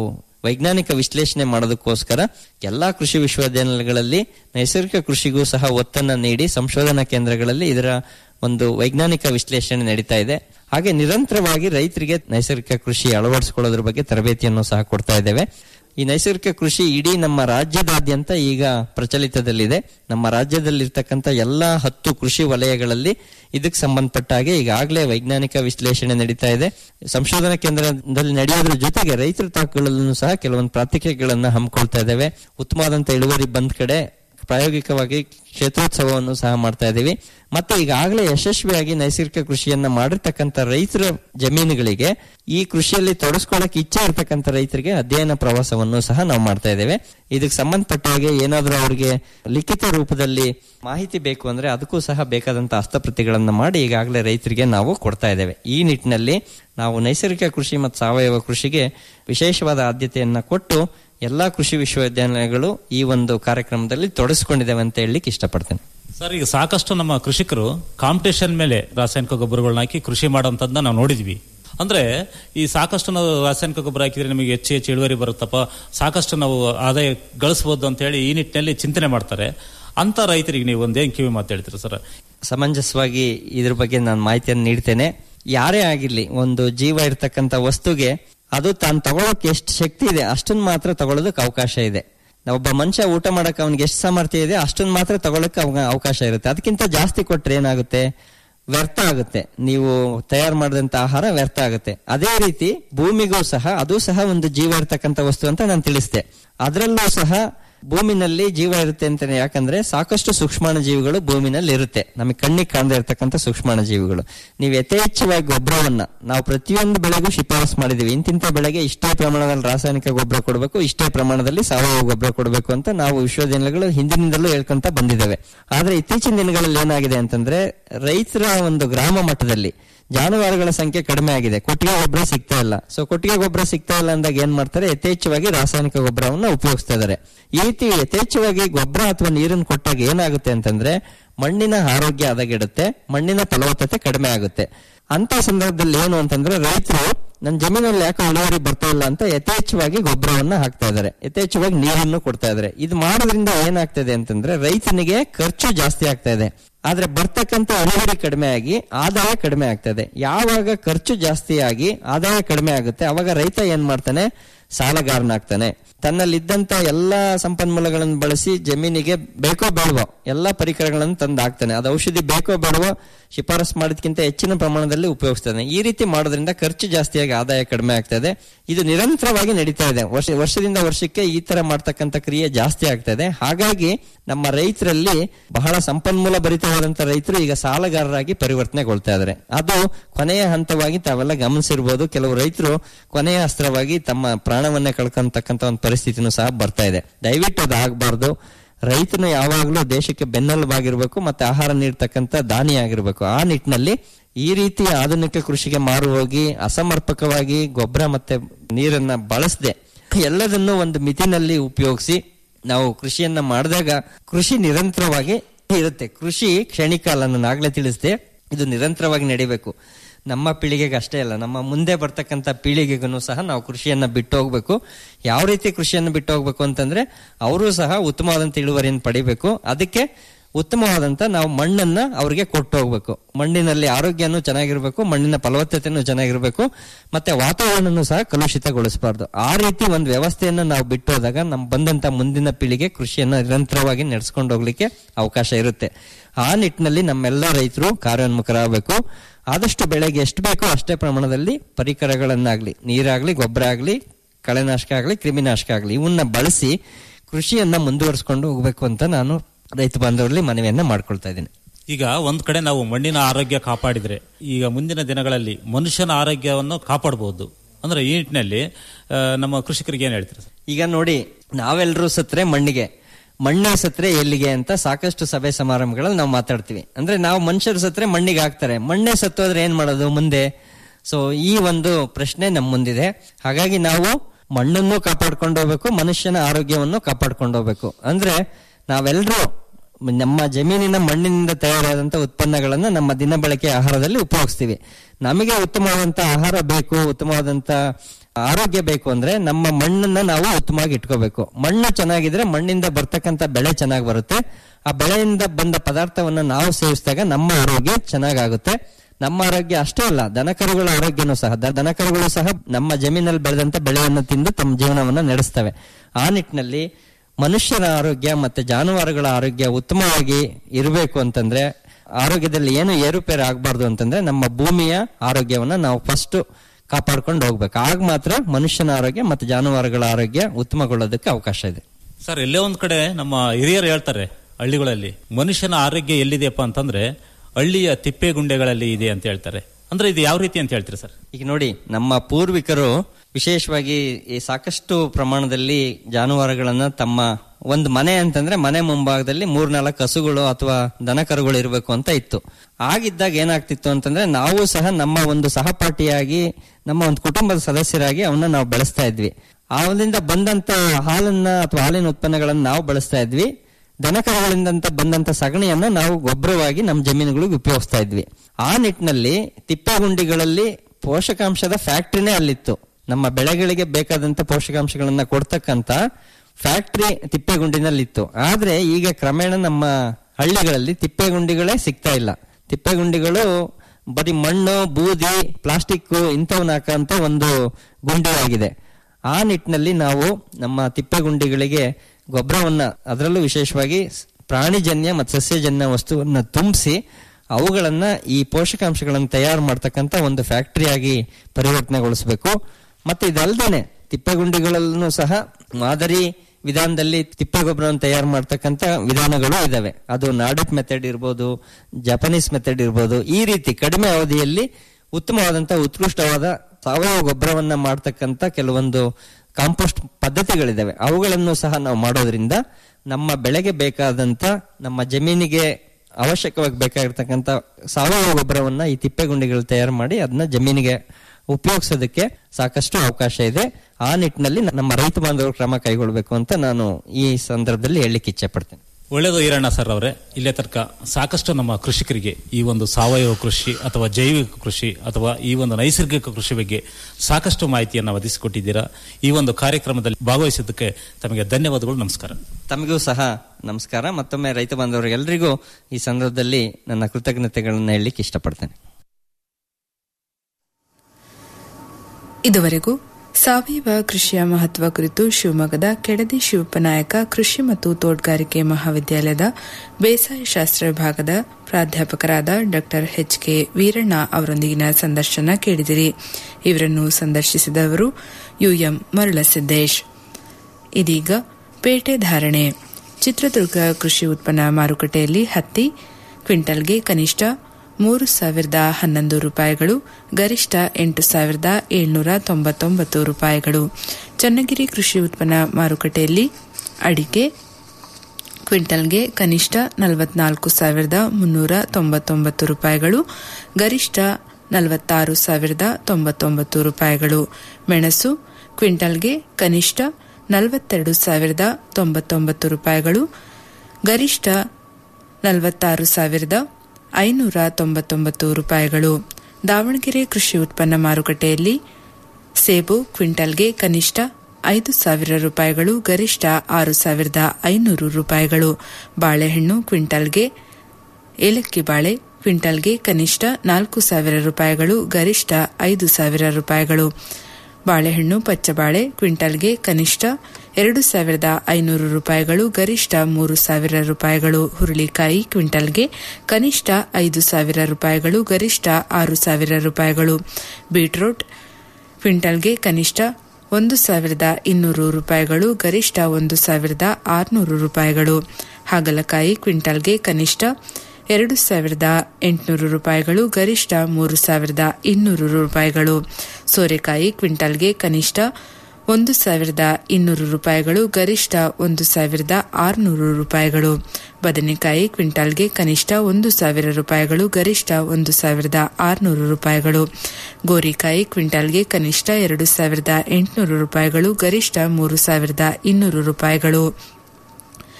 ವೈಜ್ಞಾನಿಕ ವಿಶ್ಲೇಷಣೆ ಮಾಡೋದಕ್ಕೋಸ್ಕರ ಎಲ್ಲಾ ಕೃಷಿ ವಿಶ್ವವಿದ್ಯಾನಿಲಯಗಳಲ್ಲಿ ನೈಸರ್ಗಿಕ ಕೃಷಿಗೂ ಸಹ ಒತ್ತನ್ನ ನೀಡಿ ಸಂಶೋಧನಾ ಕೇಂದ್ರಗಳಲ್ಲಿ ಇದರ ಒಂದು ವೈಜ್ಞಾನಿಕ ವಿಶ್ಲೇಷಣೆ ನಡೀತಾ ಇದೆ ಹಾಗೆ ನಿರಂತರವಾಗಿ ರೈತರಿಗೆ ನೈಸರ್ಗಿಕ ಕೃಷಿ ಅಳವಡಿಸಿಕೊಳ್ಳೋದ್ರ ಬಗ್ಗೆ ತರಬೇತಿಯನ್ನು ಸಹ ಕೊಡ್ತಾ ಇದ್ದೇವೆ ಈ ನೈಸರ್ಗಿಕ ಕೃಷಿ ಇಡೀ ನಮ್ಮ ರಾಜ್ಯದಾದ್ಯಂತ ಈಗ ಪ್ರಚಲಿತದಲ್ಲಿದೆ ನಮ್ಮ ರಾಜ್ಯದಲ್ಲಿರ್ತಕ್ಕಂಥ ಎಲ್ಲಾ ಹತ್ತು ಕೃಷಿ ವಲಯಗಳಲ್ಲಿ ಇದಕ್ಕೆ ಸಂಬಂಧಪಟ್ಟ ಹಾಗೆ ಈಗಾಗಲೇ ವೈಜ್ಞಾನಿಕ ವಿಶ್ಲೇಷಣೆ ನಡೀತಾ ಇದೆ ಸಂಶೋಧನಾ ಕೇಂದ್ರದಲ್ಲಿ ನಡೆಯೋದ್ರ ಜೊತೆಗೆ ರೈತರ ತಾಕುಗಳಲ್ಲೂ ಸಹ ಕೆಲವೊಂದು ಪ್ರಾತ್ಯಕ್ಷಿಕೆಗಳನ್ನ ಹಮ್ಮಿಕೊಳ್ತಾ ಇದ್ದೇವೆ ಉತ್ತಮವಾದಂತ ಇಳುವರಿ ಬಂದ ಕಡೆ ಪ್ರಾಯೋಗಿಕವಾಗಿ ಕ್ಷೇತ್ರೋತ್ಸವವನ್ನು ಸಹ ಮಾಡ್ತಾ ಇದ್ದೀವಿ ಮತ್ತೆ ಈಗಾಗಲೇ ಯಶಸ್ವಿಯಾಗಿ ನೈಸರ್ಗಿಕ ಕೃಷಿಯನ್ನ ಮಾಡಿರ್ತಕ್ಕಂಥ ರೈತರ ಜಮೀನುಗಳಿಗೆ ಈ ಕೃಷಿಯಲ್ಲಿ ತೊಡಸ್ಕೊಳ್ಳಕ್ಕೆ ಇಚ್ಛೆ ಇರ್ತಕ್ಕಂಥ ರೈತರಿಗೆ ಅಧ್ಯಯನ ಪ್ರವಾಸವನ್ನು ಸಹ ನಾವು ಮಾಡ್ತಾ ಇದ್ದೇವೆ ಇದಕ್ಕೆ ಸಂಬಂಧಪಟ್ಟ ಹಾಗೆ ಏನಾದರೂ ಅವರಿಗೆ ಲಿಖಿತ ರೂಪದಲ್ಲಿ ಮಾಹಿತಿ ಬೇಕು ಅಂದ್ರೆ ಅದಕ್ಕೂ ಸಹ ಬೇಕಾದಂತ ಹಸ್ತಪ್ರತಿಗಳನ್ನ ಮಾಡಿ ಈಗಾಗಲೇ ರೈತರಿಗೆ ನಾವು ಕೊಡ್ತಾ ಇದ್ದೇವೆ ಈ ನಿಟ್ಟಿನಲ್ಲಿ ನಾವು ನೈಸರ್ಗಿಕ ಕೃಷಿ ಮತ್ತು ಸಾವಯವ ಕೃಷಿಗೆ ವಿಶೇಷವಾದ ಆದ್ಯತೆಯನ್ನ ಕೊಟ್ಟು ಎಲ್ಲಾ ಕೃಷಿ ವಿಶ್ವವಿದ್ಯಾನಿಲಯಗಳು ಈ ಒಂದು ಕಾರ್ಯಕ್ರಮದಲ್ಲಿ ತೊಡಗಿಸಿಕೊಂಡಿದ್ದೇವೆ ಅಂತ ಹೇಳಲಿಕ್ಕೆ ಇಷ್ಟಪಡ್ತೇನೆ ಸರ್ ಈಗ ಸಾಕಷ್ಟು ನಮ್ಮ ಕೃಷಿಕರು ಕಾಂಪಿಟೇಷನ್ ಮೇಲೆ ರಾಸಾಯನಿಕ ಗೊಬ್ಬರಗಳನ್ನ ಹಾಕಿ ಕೃಷಿ ಮಾಡೋಂಥದ್ದನ್ನ ನಾವು ನೋಡಿದ್ವಿ ಅಂದ್ರೆ ಈ ಸಾಕಷ್ಟು ನಾವು ರಾಸಾಯನಿಕ ಗೊಬ್ಬರ ಹಾಕಿದ್ರೆ ನಮಗೆ ಹೆಚ್ಚು ಹೆಚ್ಚು ಇಳುವರಿ ಬರುತ್ತಪ್ಪ ಸಾಕಷ್ಟು ನಾವು ಆದಾಯ ಗಳಿಸಬಹುದು ಅಂತ ಹೇಳಿ ಈ ನಿಟ್ಟಿನಲ್ಲಿ ಚಿಂತನೆ ಮಾಡ್ತಾರೆ ಅಂತ ರೈತರಿಗೆ ನೀವು ಒಂದೇನ್ ಕಿವಿ ಮಾತು ಹೇಳ್ತೀರಾ ಸರ್ ಸಮಂಜಸವಾಗಿ ಇದ್ರ ಬಗ್ಗೆ ನಾನು ಮಾಹಿತಿಯನ್ನು ನೀಡ್ತೇನೆ ಯಾರೇ ಆಗಿರ್ಲಿ ಒಂದು ಜೀವ ಇರ್ತಕ್ಕಂಥ ವಸ್ತುಗೆ ಅದು ತಾನು ತಗೊಳಕ್ ಎಷ್ಟು ಶಕ್ತಿ ಇದೆ ಅಷ್ಟನ್ನ ಮಾತ್ರ ತಗೊಳ್ಳೋದಕ್ಕೆ ಅವಕಾಶ ಇದೆ ಒಬ್ಬ ಮನುಷ್ಯ ಊಟ ಮಾಡಕ್ಕೆ ಅವನಿಗೆ ಎಷ್ಟು ಸಾಮರ್ಥ್ಯ ಇದೆ ಅಷ್ಟನ್ನ ಮಾತ್ರ ತಗೊಳಕ್ಕೆ ಅವ- ಅವಕಾಶ ಇರುತ್ತೆ ಅದಕ್ಕಿಂತ ಜಾಸ್ತಿ ಕೊಟ್ರೆ ಏನಾಗುತ್ತೆ ವ್ಯರ್ಥ ಆಗುತ್ತೆ ನೀವು ತಯಾರು ಮಾಡಿದಂತ ಆಹಾರ ವ್ಯರ್ಥ ಆಗುತ್ತೆ ಅದೇ ರೀತಿ ಭೂಮಿಗೂ ಸಹ ಅದು ಸಹ ಒಂದು ಜೀವ ಇರ್ತಕ್ಕಂಥ ವಸ್ತು ಅಂತ ನಾನು ತಿಳಿಸಿದೆ ಅದರಲ್ಲೂ ಸಹ ಭೂಮಿನಲ್ಲಿ ಜೀವ ಇರುತ್ತೆ ಅಂತಾನೆ ಯಾಕಂದ್ರೆ ಸಾಕಷ್ಟು ಸೂಕ್ಷ್ಮಾಣು ಜೀವಿಗಳು ಭೂಮಿನಲ್ಲಿ ಇರುತ್ತೆ ನಮಗೆ ಕಣ್ಣಿಗೆ ಕಾಣದೇ ಇರತಕ್ಕಂಥ ಸೂಕ್ಷ್ಮಾಣು ಜೀವಿಗಳು ನೀವು ಯಥೇಚ್ಛವಾಗಿ ಗೊಬ್ಬರವನ್ನ ನಾವು ಪ್ರತಿಯೊಂದು ಬೆಳೆಗೂ ಶಿಫಾರಸ್ ಮಾಡಿದೀವಿ ಇಂತಿಂತ ಬೆಳೆಗೆ ಇಷ್ಟೇ ಪ್ರಮಾಣದಲ್ಲಿ ರಾಸಾಯನಿಕ ಗೊಬ್ಬರ ಕೊಡಬೇಕು ಇಷ್ಟೇ ಪ್ರಮಾಣದಲ್ಲಿ ಸಾವಯವ ಗೊಬ್ಬರ ಕೊಡಬೇಕು ಅಂತ ನಾವು ವಿಶ್ವವಿದ್ಯಾನಿಲಯಗಳು ಹಿಂದಿನಿಂದಲೂ ಹೇಳ್ಕೊಂತ ಬಂದಿದ್ದೇವೆ ಆದ್ರೆ ಇತ್ತೀಚಿನ ದಿನಗಳಲ್ಲಿ ಏನಾಗಿದೆ ಅಂತಂದ್ರೆ ರೈತರ ಒಂದು ಗ್ರಾಮ ಮಟ್ಟದಲ್ಲಿ ಜಾನುವಾರುಗಳ ಸಂಖ್ಯೆ ಕಡಿಮೆ ಆಗಿದೆ ಕೊಟ್ಟಿಗೆ ಗೊಬ್ಬರ ಸಿಗ್ತಾ ಇಲ್ಲ ಸೊ ಕೊಟ್ಟಿಗೆ ಗೊಬ್ಬರ ಸಿಗ್ತಾ ಇಲ್ಲ ಅಂದಾಗ ಏನ್ ಮಾಡ್ತಾರೆ ಯಥೇಚ್ಛವಾಗಿ ರಾಸಾಯನಿಕ ಗೊಬ್ಬರವನ್ನ ಉಪಯೋಗಿಸ್ತಾ ಇದಾರೆ ಈ ರೀತಿ ಯಥೇಚ್ಛವಾಗಿ ಗೊಬ್ಬರ ಅಥವಾ ನೀರನ್ನು ಕೊಟ್ಟಾಗ ಏನಾಗುತ್ತೆ ಅಂತಂದ್ರೆ ಮಣ್ಣಿನ ಆರೋಗ್ಯ ಹದಗೆಡುತ್ತೆ ಮಣ್ಣಿನ ಫಲವತ್ತತೆ ಕಡಿಮೆ ಆಗುತ್ತೆ ಅಂತ ಸಂದರ್ಭದಲ್ಲಿ ಏನು ಅಂತಂದ್ರೆ ರೈತರು ನನ್ನ ಜಮೀನಲ್ಲಿ ಯಾಕೆ ಇಳುವರಿ ಬರ್ತಾ ಇಲ್ಲ ಅಂತ ಯಥೇಚ್ಛವಾಗಿ ಗೊಬ್ಬರವನ್ನ ಹಾಕ್ತಾ ಇದಾರೆ ಯಥೇಚ್ಛವಾಗಿ ನೀರನ್ನು ಕೊಡ್ತಾ ಇದಾರೆ ಇದು ಮಾಡೋದ್ರಿಂದ ಏನಾಗ್ತದೆ ಅಂತಂದ್ರೆ ರೈತನಿಗೆ ಖರ್ಚು ಜಾಸ್ತಿ ಆಗ್ತಾ ಇದೆ ಆದ್ರೆ ಬರ್ತಕ್ಕಂಥ ಇಳುವರಿ ಕಡಿಮೆ ಆಗಿ ಆದಾಯ ಕಡಿಮೆ ಆಗ್ತದೆ ಯಾವಾಗ ಖರ್ಚು ಜಾಸ್ತಿ ಆಗಿ ಆದಾಯ ಕಡಿಮೆ ಆಗುತ್ತೆ ಅವಾಗ ರೈತ ಏನ್ ಮಾಡ್ತಾನೆ ಸಾಲಗಾರನಾಗ್ತಾನೆ ತನ್ನಲ್ಲಿದ್ದಂತ ಎಲ್ಲಾ ಸಂಪನ್ಮೂಲಗಳನ್ನು ಬಳಸಿ ಜಮೀನಿಗೆ ಬೇಕೋ ಬೇಡವೋ ಎಲ್ಲಾ ಪರಿಕರಗಳನ್ನು ತಂದು ಹಾಕ್ತಾನೆ ಅದು ಔಷಧಿ ಬೇಕೋ ಬೇಡವೋ ಶಿಫಾರಸ್ ಮಾಡಿದ್ಕಿಂತ ಹೆಚ್ಚಿನ ಪ್ರಮಾಣದಲ್ಲಿ ಉಪಯೋಗಿಸ್ತಾನೆ ಈ ರೀತಿ ಮಾಡೋದ್ರಿಂದ ಖರ್ಚು ಜಾಸ್ತಿಯಾಗಿ ಆದಾಯ ಕಡಿಮೆ ಆಗ್ತಾ ಇದೆ ಇದು ನಿರಂತರವಾಗಿ ನಡೀತಾ ಇದೆ ವರ್ಷ ವರ್ಷದಿಂದ ವರ್ಷಕ್ಕೆ ಈ ತರ ಮಾಡ್ತಕ್ಕಂಥ ಕ್ರಿಯೆ ಜಾಸ್ತಿ ಆಗ್ತಾ ಇದೆ ಹಾಗಾಗಿ ನಮ್ಮ ರೈತರಲ್ಲಿ ಬಹಳ ಸಂಪನ್ಮೂಲ ಭರಿತವಾದಂತ ರೈತರು ಈಗ ಸಾಲಗಾರರಾಗಿ ಪರಿವರ್ತನೆಗೊಳ್ತಾ ಇದ್ದಾರೆ ಅದು ಕೊನೆಯ ಹಂತವಾಗಿ ತಾವೆಲ್ಲ ಗಮನಿಸಿರ್ಬೋದು ಕೆಲವು ರೈತರು ಕೊನೆಯ ಅಸ್ತ್ರವಾಗಿ ತಮ್ಮ ಪ್ರಾಣವನ್ನೇ ಕಳ್ಕೊಂತಕ್ಕಂತ ಒಂದು ಪರಿಸ್ಥಿತಿನೂ ಸಹ ಬರ್ತಾ ಇದೆ ದಯವಿಟ್ಟು ಅದು ಆಗಬಾರ್ದು ರೈತನು ಯಾವಾಗಲೂ ದೇಶಕ್ಕೆ ಬೆನ್ನೆಲುಬಾಗಿರ್ಬೇಕು ಮತ್ತೆ ಆಹಾರ ನೀಡ್ತಕ್ಕಂಥ ದಾನಿ ಆಗಿರ್ಬೇಕು ಆ ನಿಟ್ಟಿನಲ್ಲಿ ಈ ರೀತಿ ಆಧುನಿಕ ಕೃಷಿಗೆ ಮಾರು ಹೋಗಿ ಅಸಮರ್ಪಕವಾಗಿ ಗೊಬ್ಬರ ಮತ್ತೆ ನೀರನ್ನ ಬಳಸದೆ ಎಲ್ಲದನ್ನು ಒಂದು ಮಿತಿನಲ್ಲಿ ಉಪಯೋಗಿಸಿ ನಾವು ಕೃಷಿಯನ್ನ ಮಾಡಿದಾಗ ಕೃಷಿ ನಿರಂತರವಾಗಿ ಇರುತ್ತೆ ಕೃಷಿ ಕ್ಷಣಿಕ ಅಲ್ಲ ನಾನು ಆಗ್ಲೇ ತಿಳಿಸಿದೆ ಇದು ನಿರಂತರವಾಗಿ ನಡಿಬೇಕು ನಮ್ಮ ಪೀಳಿಗೆಗೆ ಅಷ್ಟೇ ಅಲ್ಲ ನಮ್ಮ ಮುಂದೆ ಬರ್ತಕ್ಕಂಥ ಪೀಳಿಗೆಗೂ ಸಹ ನಾವು ಕೃಷಿಯನ್ನ ಬಿಟ್ಟು ಹೋಗ್ಬೇಕು ಯಾವ ರೀತಿ ಕೃಷಿಯನ್ನು ಬಿಟ್ಟು ಹೋಗ್ಬೇಕು ಅಂತಂದ್ರೆ ಅವರು ಸಹ ಉತ್ತಮವಾದಂತ ಇಳುವರಿಯನ್ನು ಪಡಿಬೇಕು ಅದಕ್ಕೆ ಉತ್ತಮವಾದಂತ ನಾವು ಮಣ್ಣನ್ನ ಅವ್ರಿಗೆ ಕೊಟ್ಟು ಹೋಗ್ಬೇಕು ಮಣ್ಣಿನಲ್ಲಿ ಆರೋಗ್ಯನೂ ಚೆನ್ನಾಗಿರ್ಬೇಕು ಮಣ್ಣಿನ ಫಲವತ್ತತೆನೂ ಚೆನ್ನಾಗಿರ್ಬೇಕು ಮತ್ತೆ ವಾತಾವರಣನೂ ಸಹ ಕಲುಷಿತಗೊಳಿಸಬಾರ್ದು ಆ ರೀತಿ ಒಂದು ವ್ಯವಸ್ಥೆಯನ್ನ ನಾವು ಬಿಟ್ಟು ಹೋದಾಗ ನಮ್ ಬಂದಂತ ಮುಂದಿನ ಪೀಳಿಗೆ ಕೃಷಿಯನ್ನ ನಿರಂತರವಾಗಿ ನಡೆಸ್ಕೊಂಡು ಹೋಗ್ಲಿಕ್ಕೆ ಅವಕಾಶ ಇರುತ್ತೆ ಆ ನಿಟ್ಟಿನಲ್ಲಿ ನಮ್ಮೆಲ್ಲ ರೈತರು ಕಾರ್ಯೋನ್ಮುಖರಾಗಬೇಕು ಆದಷ್ಟು ಬೆಳೆಗೆ ಎಷ್ಟು ಬೇಕೋ ಅಷ್ಟೇ ಪ್ರಮಾಣದಲ್ಲಿ ಪರಿಕರಗಳನ್ನಾಗ್ಲಿ ನೀರಾಗ್ಲಿ ಗೊಬ್ಬರ ಆಗ್ಲಿ ಕಳೆನಾಶಕ ಆಗ್ಲಿ ಕ್ರಿಮಿನಾಶಕ ಆಗ್ಲಿ ಇವನ್ನ ಬಳಸಿ ಕೃಷಿಯನ್ನ ಮುಂದುವರಿಸಿಕೊಂಡು ಹೋಗ್ಬೇಕು ಅಂತ ನಾನು ರೈತ ಬಾಂಧವರಲ್ಲಿ ಮನವಿಯನ್ನ ಮಾಡ್ಕೊಳ್ತಾ ಇದ್ದೀನಿ ಈಗ ಒಂದ್ ಕಡೆ ನಾವು ಮಣ್ಣಿನ ಆರೋಗ್ಯ ಕಾಪಾಡಿದ್ರೆ ಈಗ ಮುಂದಿನ ದಿನಗಳಲ್ಲಿ ಮನುಷ್ಯನ ಆರೋಗ್ಯವನ್ನು ಕಾಪಾಡಬಹುದು ಅಂದ್ರೆ ಈ ನಿಟ್ಟಿನಲ್ಲಿ ಆ, ನಮ್ಮ ಕೃಷಿಕರಿಗೆ ಏನ್ ಹೇಳ್ತೀರಾ ಸರ್? ಈಗ ನೋಡಿ ನಾವೆಲ್ಲರೂ ಸತ್ರೆ ಮಣ್ಣಿಗೆ ಮಣ್ಣೆ ಸತ್ರೆ ಎಲ್ಲಿಗೆ ಅಂತ ಸಾಕಷ್ಟು ಸಭೆ ಸಮಾರಂಭಗಳಲ್ಲಿ ನಾವು ಮಾತಾಡ್ತೀವಿ ಅಂದ್ರೆ ನಾವು ಮನುಷ್ಯರು ಸತ್ರೆ ಮಣ್ಣಿಗೆ ಹಾಕ್ತಾರೆ ಮಣ್ಣೆ ಸತ್ತೋದ್ರೆ ಏನ್ ಮಾಡೋದು ಮುಂದೆ ಸೊ ಈ ಒಂದು ಪ್ರಶ್ನೆ ನಮ್ಮ ಮುಂದಿದೆ ಹಾಗಾಗಿ ನಾವು ಮಣ್ಣನ್ನು ಕಾಪಾಡ್ಕೊಂಡು ಹೋಗ್ಬೇಕು ಮನುಷ್ಯನ ಆರೋಗ್ಯವನ್ನು ಕಾಪಾಡ್ಕೊಂಡು ಹೋಗ್ಬೇಕು ಅಂದ್ರೆ ನಾವೆಲ್ಲರೂ ನಮ್ಮ ಜಮೀನಿನ ಮಣ್ಣಿನಿಂದ ತಯಾರಾದಂತ ಉತ್ಪನ್ನಗಳನ್ನ ನಮ್ಮ ದಿನ ಬಳಕೆ ಆಹಾರದಲ್ಲಿ ಉಪಯೋಗಿಸ್ತೀವಿ ನಮಗೆ ಉತ್ತಮವಾದಂತ ಆಹಾರ ಬೇಕು ಉತ್ತಮವಾದಂತ ಆರೋಗ್ಯ ಬೇಕು ಅಂದ್ರೆ ನಮ್ಮ ಮಣ್ಣನ್ನ ನಾವು ಉತ್ತಮವಾಗಿ ಇಟ್ಕೋಬೇಕು ಮಣ್ಣು ಚೆನ್ನಾಗಿದ್ರೆ ಮಣ್ಣಿಂದ ಬರ್ತಕ್ಕಂತ ಬೆಳೆ ಚೆನ್ನಾಗಿ ಬರುತ್ತೆ ಆ ಬೆಳೆಯಿಂದ ಬಂದ ಪದಾರ್ಥವನ್ನ ನಾವು ಸೇವಿಸಿದಾಗ ನಮ್ಮ ಆರೋಗ್ಯ ಚೆನ್ನಾಗಾಗುತ್ತೆ ನಮ್ಮ ಆರೋಗ್ಯ ಅಷ್ಟೇ ಅಲ್ಲ ದನಕರುಗಳ ಆರೋಗ್ಯನೂ ಸಹ ದ- ದನಕರುಗಳು ಸಹ ನಮ್ಮ ಜಮೀನಲ್ಲಿ ಬೆಳೆದಂತ ಬೆಳೆಯನ್ನು ತಿಂದು ತಮ್ಮ ಜೀವನವನ್ನ ನಡೆಸ್ತವೆ ಆ ನಿಟ್ಟಿನಲ್ಲಿ ಮನುಷ್ಯರ ಆರೋಗ್ಯ ಮತ್ತೆ ಜಾನುವಾರುಗಳ ಆರೋಗ್ಯ ಉತ್ತಮವಾಗಿ ಇರಬೇಕು ಅಂತಂದ್ರೆ ಆರೋಗ್ಯದಲ್ಲಿ ಏನು ಏರುಪೇರು ಆಗಬಾರ್ದು ಅಂತಂದ್ರೆ ನಮ್ಮ ಭೂಮಿಯ ಆರೋಗ್ಯವನ್ನ ನಾವು ಫಸ್ಟ್ ಕಾಪಾಡ್ಕೊಂಡು ಹೋಗ್ಬೇಕು ಆಗ ಮಾತ್ರ ಮನುಷ್ಯನ ಆರೋಗ್ಯ ಮತ್ತೆ ಜಾನುವಾರುಗಳ ಆರೋಗ್ಯ ಉತ್ತಮಗೊಳ್ಳೋದಕ್ಕೆ ಅವಕಾಶ ಇದೆ ಸರ್ ಎಲ್ಲೇ ಒಂದ್ ಕಡೆ ನಮ್ಮ ಹಿರಿಯರು ಹೇಳ್ತಾರೆ ಹಳ್ಳಿಗಳಲ್ಲಿ ಮನುಷ್ಯನ ಆರೋಗ್ಯ ಎಲ್ಲಿದೆಯಪ್ಪ ಅಂತಂದ್ರೆ ಹಳ್ಳಿಯ ತಿಪ್ಪೆ ಗುಂಡೆಗಳಲ್ಲಿ ಇದೆ ಅಂತ ಹೇಳ್ತಾರೆ ಅಂದ್ರೆ ಇದು ಯಾವ ರೀತಿ ಅಂತ ಹೇಳ್ತೀರಿ ಸರ್ ಈಗ ನೋಡಿ ನಮ್ಮ ಪೂರ್ವಿಕರು ವಿಶೇಷವಾಗಿ ಈ ಸಾಕಷ್ಟು ಪ್ರಮಾಣದಲ್ಲಿ ಜಾನುವಾರುಗಳನ್ನ ತಮ್ಮ ಒಂದು ಮನೆ ಅಂತಂದ್ರೆ ಮನೆ ಮುಂಭಾಗದಲ್ಲಿ ಮೂರ್ನಾಲ್ಕು ಹಸುಗಳು ಅಥವಾ ದನಕರುಗಳು ಇರಬೇಕು ಅಂತ ಇತ್ತು ಆಗಿದ್ದಾಗ ಏನಾಗ್ತಿತ್ತು ಅಂತಂದ್ರೆ ನಾವು ಸಹ ನಮ್ಮ ಒಂದು ಸಹಪಾಠಿಯಾಗಿ ನಮ್ಮ ಒಂದು ಕುಟುಂಬದ ಸದಸ್ಯರಾಗಿ ಅವನ್ನ ನಾವು ಬೆಳೆಸ್ತಾ ಇದ್ವಿ ಅವರಿಂದ ಬಂದಂತ ಹಾಲನ್ನ ಅಥವಾ ಹಾಲಿನ ಉತ್ಪನ್ನಗಳನ್ನ ನಾವು ಬಳಸ್ತಾ ಇದ್ವಿ ದನಕರುಗಳಿಂದ ಬಂದಂತ ಸಗಣಿಯನ್ನ ನಾವು ಗೊಬ್ಬರವಾಗಿ ನಮ್ಮ ಜಮೀನುಗಳಿಗೆ ಉಪಯೋಗಿಸ್ತಾ ಇದ್ವಿ ಆ ನಿಟ್ಟಿನಲ್ಲಿ ತಿಪ್ಪೆಗುಂಡಿಗಳಲ್ಲಿ ಪೋಷಕಾಂಶದ ಫ್ಯಾಕ್ಟ್ರಿನೇ ಅಲ್ಲಿತ್ತು ನಮ್ಮ ಬೆಳೆಗಳಿಗೆ ಬೇಕಾದಂತ ಪೋಷಕಾಂಶಗಳನ್ನ ಕೊಡ್ತಕ್ಕಂತ ಫ್ಯಾಕ್ಟ್ರಿ ತಿಪ್ಪೆಗುಂಡಿನಲ್ಲಿತ್ತು ಆದ್ರೆ ಈಗ ಕ್ರಮೇಣ ನಮ್ಮ ಹಳ್ಳಿಗಳಲ್ಲಿ ತಿಪ್ಪೆಗುಂಡಿಗಳೇ ಸಿಗ್ತಾ ಇಲ್ಲ ತಿಪ್ಪೆಗುಂಡಿಗಳು ಬರೀ ಮಣ್ಣು ಬೂದಿ ಪ್ಲಾಸ್ಟಿಕ್ ಇಂಥವನ್ನ ಹಾಕಂತ ಒಂದು ಗುಂಡಿ ಆಗಿದೆ ಆ ನಿಟ್ಟಿನಲ್ಲಿ ನಾವು ನಮ್ಮ ತಿಪ್ಪೆಗುಂಡಿಗಳಿಗೆ ಗೊಬ್ಬರವನ್ನ ಅದರಲ್ಲೂ ವಿಶೇಷವಾಗಿ ಸ್- ಪ್ರಾಣಿಜನ್ಯ ಮತ್ತು ಸಸ್ಯಜನ್ಯ ವಸ್ತುವನ್ನ ತುಂಬಿಸಿ ಅವುಗಳನ್ನ ಈ ಪೋಷಕಾಂಶಗಳನ್ನು ತಯಾರು ಮಾಡ್ತಕ್ಕಂಥ ಒಂದು ಫ್ಯಾಕ್ಟರಿಯಾಗಿ ಪರಿವರ್ತನೆಗೊಳಿಸಬೇಕು ಮತ್ತೆ ಇದಲ್ದೇನೆ ತಿಪ್ಪೆಗುಂಡಿಗಳಲ್ಲೂ ಸಹ ಮಾದರಿ ವಿಧಾನದಲ್ಲಿ ತಿಪ್ಪೆ ಗೊಬ್ಬರವನ್ನು ತಯಾರು ಮಾಡ್ತಕ್ಕಂಥ ವಿಧಾನಗಳು ಇದಾವೆ ಅದು ನಾಡಿಪ್ ಮೆಥಡ್ ಇರ್ಬೋದು ಜಪನೀಸ್ ಮೆಥಡ್ ಇರ್ಬೋದು ಈ ರೀತಿ ಕಡಿಮೆ ಅವಧಿಯಲ್ಲಿ ಉತ್ತಮವಾದಂತ ಉತ್ಕೃಷ್ಟವಾದ ಸಾವಯವ ಗೊಬ್ಬರವನ್ನ ಮಾಡ್ತಕ್ಕಂಥ ಕೆಲವೊಂದು ಕಾಂಪೋಸ್ಟ್ ಪದ್ಧತಿಗಳಿದಾವೆ ಅವುಗಳನ್ನು ಸಹ ನಾವು ಮಾಡೋದ್ರಿಂದ ನಮ್ಮ ಬೆಳೆಗೆ ಬೇಕಾದಂತ ನಮ್ಮ ಜಮೀನಿಗೆ ಅವಶ್ಯಕವಾಗಿ ಬೇಕಾಗಿರ್ತಕ್ಕಂಥ ಸಾವಯವ ಗೊಬ್ಬರವನ್ನ ಈ ತಿಪ್ಪೆಗುಂಡಿಗಳು ತಯಾರು ಮಾಡಿ ಅದನ್ನ ಜಮೀನಿಗೆ ಉಪಯೋಗಿಸೋದಕ್ಕೆ ಸಾಕಷ್ಟು ಅವಕಾಶ ಇದೆ ಆ ನಿಟ್ಟಿನಲ್ಲಿ ನಮ್ಮ ರೈತ ಬಾಂಧವರು ಕ್ರಮ ಕೈಗೊಳ್ಳಬೇಕು ಅಂತ ನಾನು ಈ ಸಂದರ್ಭದಲ್ಲಿ ಹೇಳಲಿಕ್ಕೆ ಇಚ್ಛೆ ಪಡ್ತೇನೆ ಒಳ್ಳೆಯದು ಈರಣ್ಣ ಸರ್ ಅವರೇ ಇಲ್ಲೇ ತನಕ ಸಾಕಷ್ಟು ನಮ್ಮ ಕೃಷಿಕರಿಗೆ ಈ ಒಂದು ಸಾವಯವ ಕೃಷಿ ಅಥವಾ ಜೈವಿಕ ಕೃಷಿ ಅಥವಾ ಈ ಒಂದು ನೈಸರ್ಗಿಕ ಕೃಷಿ ಬಗ್ಗೆ ಸಾಕಷ್ಟು ಮಾಹಿತಿಯನ್ನು ಒದಗಿಸಿಕೊಟ್ಟಿದ್ದೀರಾ ಈ ಒಂದು ಕಾರ್ಯಕ್ರಮದಲ್ಲಿ ಭಾಗವಹಿಸಿದ್ದಕ್ಕೆ ತಮಗೆ ಧನ್ಯವಾದಗಳು ನಮಸ್ಕಾರ ತಮಗೂ ಸಹ ನಮಸ್ಕಾರ ಮತ್ತೊಮ್ಮೆ ರೈತ ಬಾಂಧವರಿಗೆಲ್ಲರಿಗೂ ಈ ಸಂದರ್ಭದಲ್ಲಿ ನನ್ನ ಕೃತಜ್ಞತೆಗಳನ್ನು ಹೇಳಲಿಕ್ಕೆ ಇಷ್ಟಪಡ್ತೇನೆ ಇದುವರೆಗೂ ಸಾವಯವ ಕೃಷಿಯ ಮಹತ್ವ ಕುರಿತು ಶಿವಮೊಗ್ಗದ ಕೆಡದಿ ಶಿವಪ್ಪನಾಯಕ ಕೃಷಿ ಮತ್ತು ತೋಟಗಾರಿಕೆ ಮಹಾವಿದ್ಯಾಲಯದ ಬೇಸಾಯ ಶಾಸ್ತ್ರ ವಿಭಾಗದ ಪ್ರಾಧ್ಯಾಪಕರಾದ ಡಾ ಎಚ್ ಕೆ ವೀರಣ್ಣ ಅವರೊಂದಿಗಿನ ಸಂದರ್ಶನ ಕೇಳಿದಿರಿ ಇವರನ್ನು ಸಂದರ್ಶಿಸಿದವರು ಯುಎಂ ಮರಳಸಿದ್ದೇಶ್ ಇದೀಗ ಪೇಟೆ ಧಾರಣೆ ಚಿತ್ರದುರ್ಗ ಕೃಷಿ ಉತ್ಪನ್ನ ಮಾರುಕಟ್ಟೆಯಲ್ಲಿ ಹತ್ತಿ ಕ್ವಿಂಟಲ್ಗೆ ಕನಿಷ್ಠ ಮೂರು ಸಾವಿರದ ಹನ್ನೊಂದು ರೂಪಾಯಿಗಳು ಗರಿಷ್ಠ ಎಂಟು ಸಾವಿರದ ಏಳ್ನೂರ ತೊಂಬತ್ತೊಂಬತ್ತು ರೂಪಾಯಿಗಳು ಚನ್ನಗಿರಿ ಕೃಷಿ ಉತ್ಪನ್ನ ಮಾರುಕಟ್ಟೆಯಲ್ಲಿ ಅಡಿಕೆ ಕ್ವಿಂಟಲ್ಗೆ ಕನಿಷ್ಠ ನಲವತ್ನಾಲ್ಕು ಸಾವಿರದ ಮುನ್ನೂರ ತೊಂಬತ್ತೊಂಬತ್ತು ರೂಪಾಯಿಗಳು ಗರಿಷ್ಠ ನಲವತ್ತಾರು ಸಾವಿರದ ತೊಂಬತ್ತೊಂಬತ್ತು ರೂಪಾಯಿಗಳು ಮೆಣಸು ಕ್ವಿಂಟಲ್ಗೆ ಕನಿಷ್ಠ ನಲವತ್ತೆರಡು ಸಾವಿರದ ತೊಂಬತ್ತೊಂಬತ್ತು ರೂಪಾಯಿಗಳು ಗರಿಷ್ಠ ನಲವತ್ತಾರು ಸಾವಿರದ ಐನೂರ ತೊಂಬತ್ತೊಂಬತ್ತು ರೂಪಾಯಿಗಳು ದಾವಣಗೆರೆ ಕೃಷಿ ಉತ್ಪನ್ನ ಮಾರುಕಟ್ಟೆಯಲ್ಲಿ ಸೇಬು ಕ್ವಿಂಟಲ್ಗೆ ಕನಿಷ್ಠ ಐದು ಸಾವಿರ ರೂಪಾಯಿಗಳು ಗರಿಷ್ಠ ಆರು ಸಾವಿರದ ಐನೂರು ರೂಪಾಯಿಗಳು ಬಾಳೆಹಣ್ಣು ಕ್ವಿಂಟಲ್ಗೆ ಏಲಕ್ಕಿ ಬಾಳೆ ಕ್ವಿಂಟಲ್ಗೆ ಕನಿಷ್ಠ ನಾಲ್ಕು ಸಾವಿರ ರೂಪಾಯಿಗಳು ಗರಿಷ್ಠ ಐದು ಸಾವಿರ ರೂಪಾಯಿಗಳು ಬಾಳೆಹಣ್ಣು ಪಚ್ಚಬಾಳೆ ಕ್ವಿಂಟಲ್ಗೆ ಕನಿಷ್ಠ ಎರಡು ಸಾವಿರದ ಐನೂರು ರೂಪಾಯಿಗಳು ಗರಿಷ್ಠ ಮೂರು ಸಾವಿರ ರೂಪಾಯಿಗಳು ಹುರುಳಿಕಾಯಿ ಕ್ವಿಂಟಲ್ಗೆ ಕನಿಷ್ಠ ಐದು ಸಾವಿರ ರೂಪಾಯಿಗಳು ಗರಿಷ್ಠ ಆರು ಸಾವಿರ ರೂಪಾಯಿಗಳು ಬೀಟ್ರೂಟ್ ಕ್ವಿಂಟಲ್ಗೆ ಕನಿಷ್ಠ ಒಂದು ಸಾವಿರದ ಇನ್ನೂರು ರೂಪಾಯಿಗಳು ಗರಿಷ್ಠ ಒಂದು ಸಾವಿರದ ಆರುನೂರು ರೂಪಾಯಿಗಳು ಹಾಗಲಕಾಯಿ ಕ್ವಿಂಟಲ್ಗೆ ಕನಿಷ್ಠ ಎರಡು ಸಾವಿರದ ಎಂಟುನೂರು ರೂಪಾಯಿಗಳು ಗರಿಷ್ಠ ಮೂರು ಸಾವಿರದ ಇನ್ನೂರು ರೂಪಾಯಿಗಳು ಸೋರೆಕಾಯಿ ಕ್ವಿಂಟಲ್ಗೆ ಕನಿಷ್ಠ ಒಂದು ಸಾವಿರದ ಇನ್ನೂರು ರೂಪಾಯಿಗಳು ಗರಿಷ್ಠ ಒಂದು ಸಾವಿರದ ಆರುನೂರು ರೂಪಾಯಿಗಳು ಬದನೆಕಾಯಿ ಕ್ವಿಂಟಾಲ್ಗೆ ಕನಿಷ್ಠ ಒಂದು ಸಾವಿರ ರೂಪಾಯಿಗಳು ಗರಿಷ್ಠ ಒಂದು ಸಾವಿರದ ಆರುನೂರು ರೂಪಾಯಿಗಳು ಗೋರಿಕಾಯಿ ಕ್ವಿಂಟಾಲ್ಗೆ ಕನಿಷ್ಠ ಎರಡು ಸಾವಿರದ ಎಂಟುನೂರು ರೂಪಾಯಿಗಳು ಗರಿಷ್ಠ ಮೂರು ಸಾವಿರದ ಇನ್ನೂರು ರೂಪಾಯಿಗಳು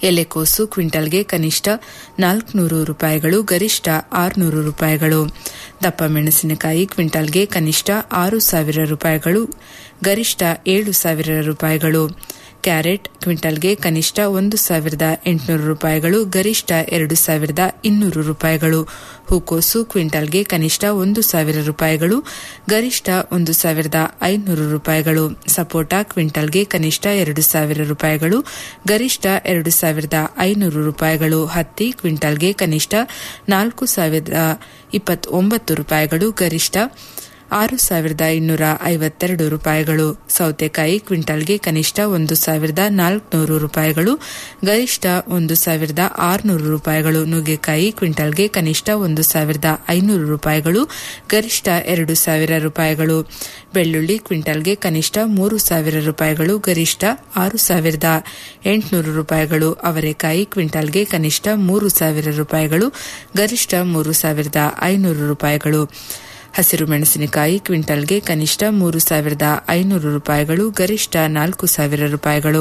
ಎಲೆಕೋಸು ಕ್ವಿಂಟಲ್ಗೆ ಕನಿಷ್ಠ ನಾಲ್ಕುನೂರು ರೂಪಾಯಿಗಳು ಗರಿಷ್ಠ ಆರುನೂರು ರೂಪಾಯಿಗಳು ದಪ್ಪ ಮೆಣಸಿನಕಾಯಿ ಕ್ವಿಂಟಲ್ಗೆ ಕನಿಷ್ಠ ಆರು ಸಾವಿರ ರೂಪಾಯಿಗಳು ಗರಿಷ್ಠ ಏಳು ಸಾವಿರ ರೂಪಾಯಿಗಳು ಕ್ಯಾರೆಟ್ ಕ್ವಿಂಟಲ್ಗೆ ಕನಿಷ್ಠ ಒಂದು ಸಾವಿರದ ಎಂಟುನೂರು ರೂಪಾಯಿಗಳು ಗರಿಷ್ಠ ಎರಡು ಸಾವಿರದ ಇನ್ನೂರು ರೂಪಾಯಿಗಳು ಹೂಕೋಸು ಕ್ವಿಂಟಲ್ಗೆ ಕನಿಷ್ಠ ಒಂದು ಸಾವಿರ ರೂಪಾಯಿಗಳು ಗರಿಷ್ಠ ಒಂದು ಸಾವಿರದ ಐನೂರು ರೂಪಾಯಿಗಳು ಸಪೋಟ ಕ್ವಿಂಟಲ್ಗೆ ಕನಿಷ್ಠ ಎರಡು ಸಾವಿರ ರೂಪಾಯಿಗಳು ಗರಿಷ್ಠ ಎರಡು ಸಾವಿರದ ಐನೂರು ರೂಪಾಯಿಗಳು ಹತ್ತಿ ಕ್ವಿಂಟಲ್ಗೆ ಕನಿಷ್ಠ ನಾಲ್ಕು ಸಾವಿರದ ಇಪ್ಪತ್ತೊಂಬತ್ತು ರೂಪಾಯಿಗಳು ಗರಿಷ್ಠ ಆರು ಸಾವಿರದ ಇನ್ನೂರ ಐವತ್ತೆರಡು ರೂಪಾಯಿಗಳು ಸೌತೆಕಾಯಿ ಕ್ವಿಂಟಲ್ಗೆ ಕನಿಷ್ಠ ಒಂದು ಸಾವಿರದ ನಾಲ್ಕುನೂರು ರೂಪಾಯಿಗಳು ಗರಿಷ್ಠ ಒಂದು ಸಾವಿರದ ಆರುನೂರು ರೂಪಾಯಿಗಳು ನುಗ್ಗೆಕಾಯಿ ಕ್ವಿಂಟಲ್ಗೆ ಕನಿಷ್ಠ ಒಂದು ಸಾವಿರದ ಐನೂರು ರೂಪಾಯಿಗಳು ಗರಿಷ್ಠ ಎರಡು ಸಾವಿರ ರೂಪಾಯಿಗಳು ಬೆಳ್ಳುಳ್ಳಿ ಕ್ವಿಂಟಲ್ಗೆ ಕನಿಷ್ಠ ಮೂರು ಸಾವಿರ ರೂಪಾಯಿಗಳು ಗರಿಷ್ಠ ಆರು ಸಾವಿರದ ಎಂಟುನೂರು ರೂಪಾಯಿಗಳು ಅವರೆಕಾಯಿ ಕ್ವಿಂಟಲ್ಗೆ ಕನಿಷ್ಠ ಮೂರು ಸಾವಿರ ರೂಪಾಯಿಗಳು ಗರಿಷ್ಠ ಮೂರು ಸಾವಿರದ ಐನೂರು ರೂಪಾಯಿಗಳು ಹಸಿರು ಮೆಣಸಿನಕಾಯಿ ಕ್ವಿಂಟಲ್ಗೆ ಕನಿಷ್ಠ ಮೂರು ಸಾವಿರದ ಐನೂರು ರೂಪಾಯಿಗಳು ಗರಿಷ್ಠ ನಾಲ್ಕು ಸಾವಿರ ರೂಪಾಯಿಗಳು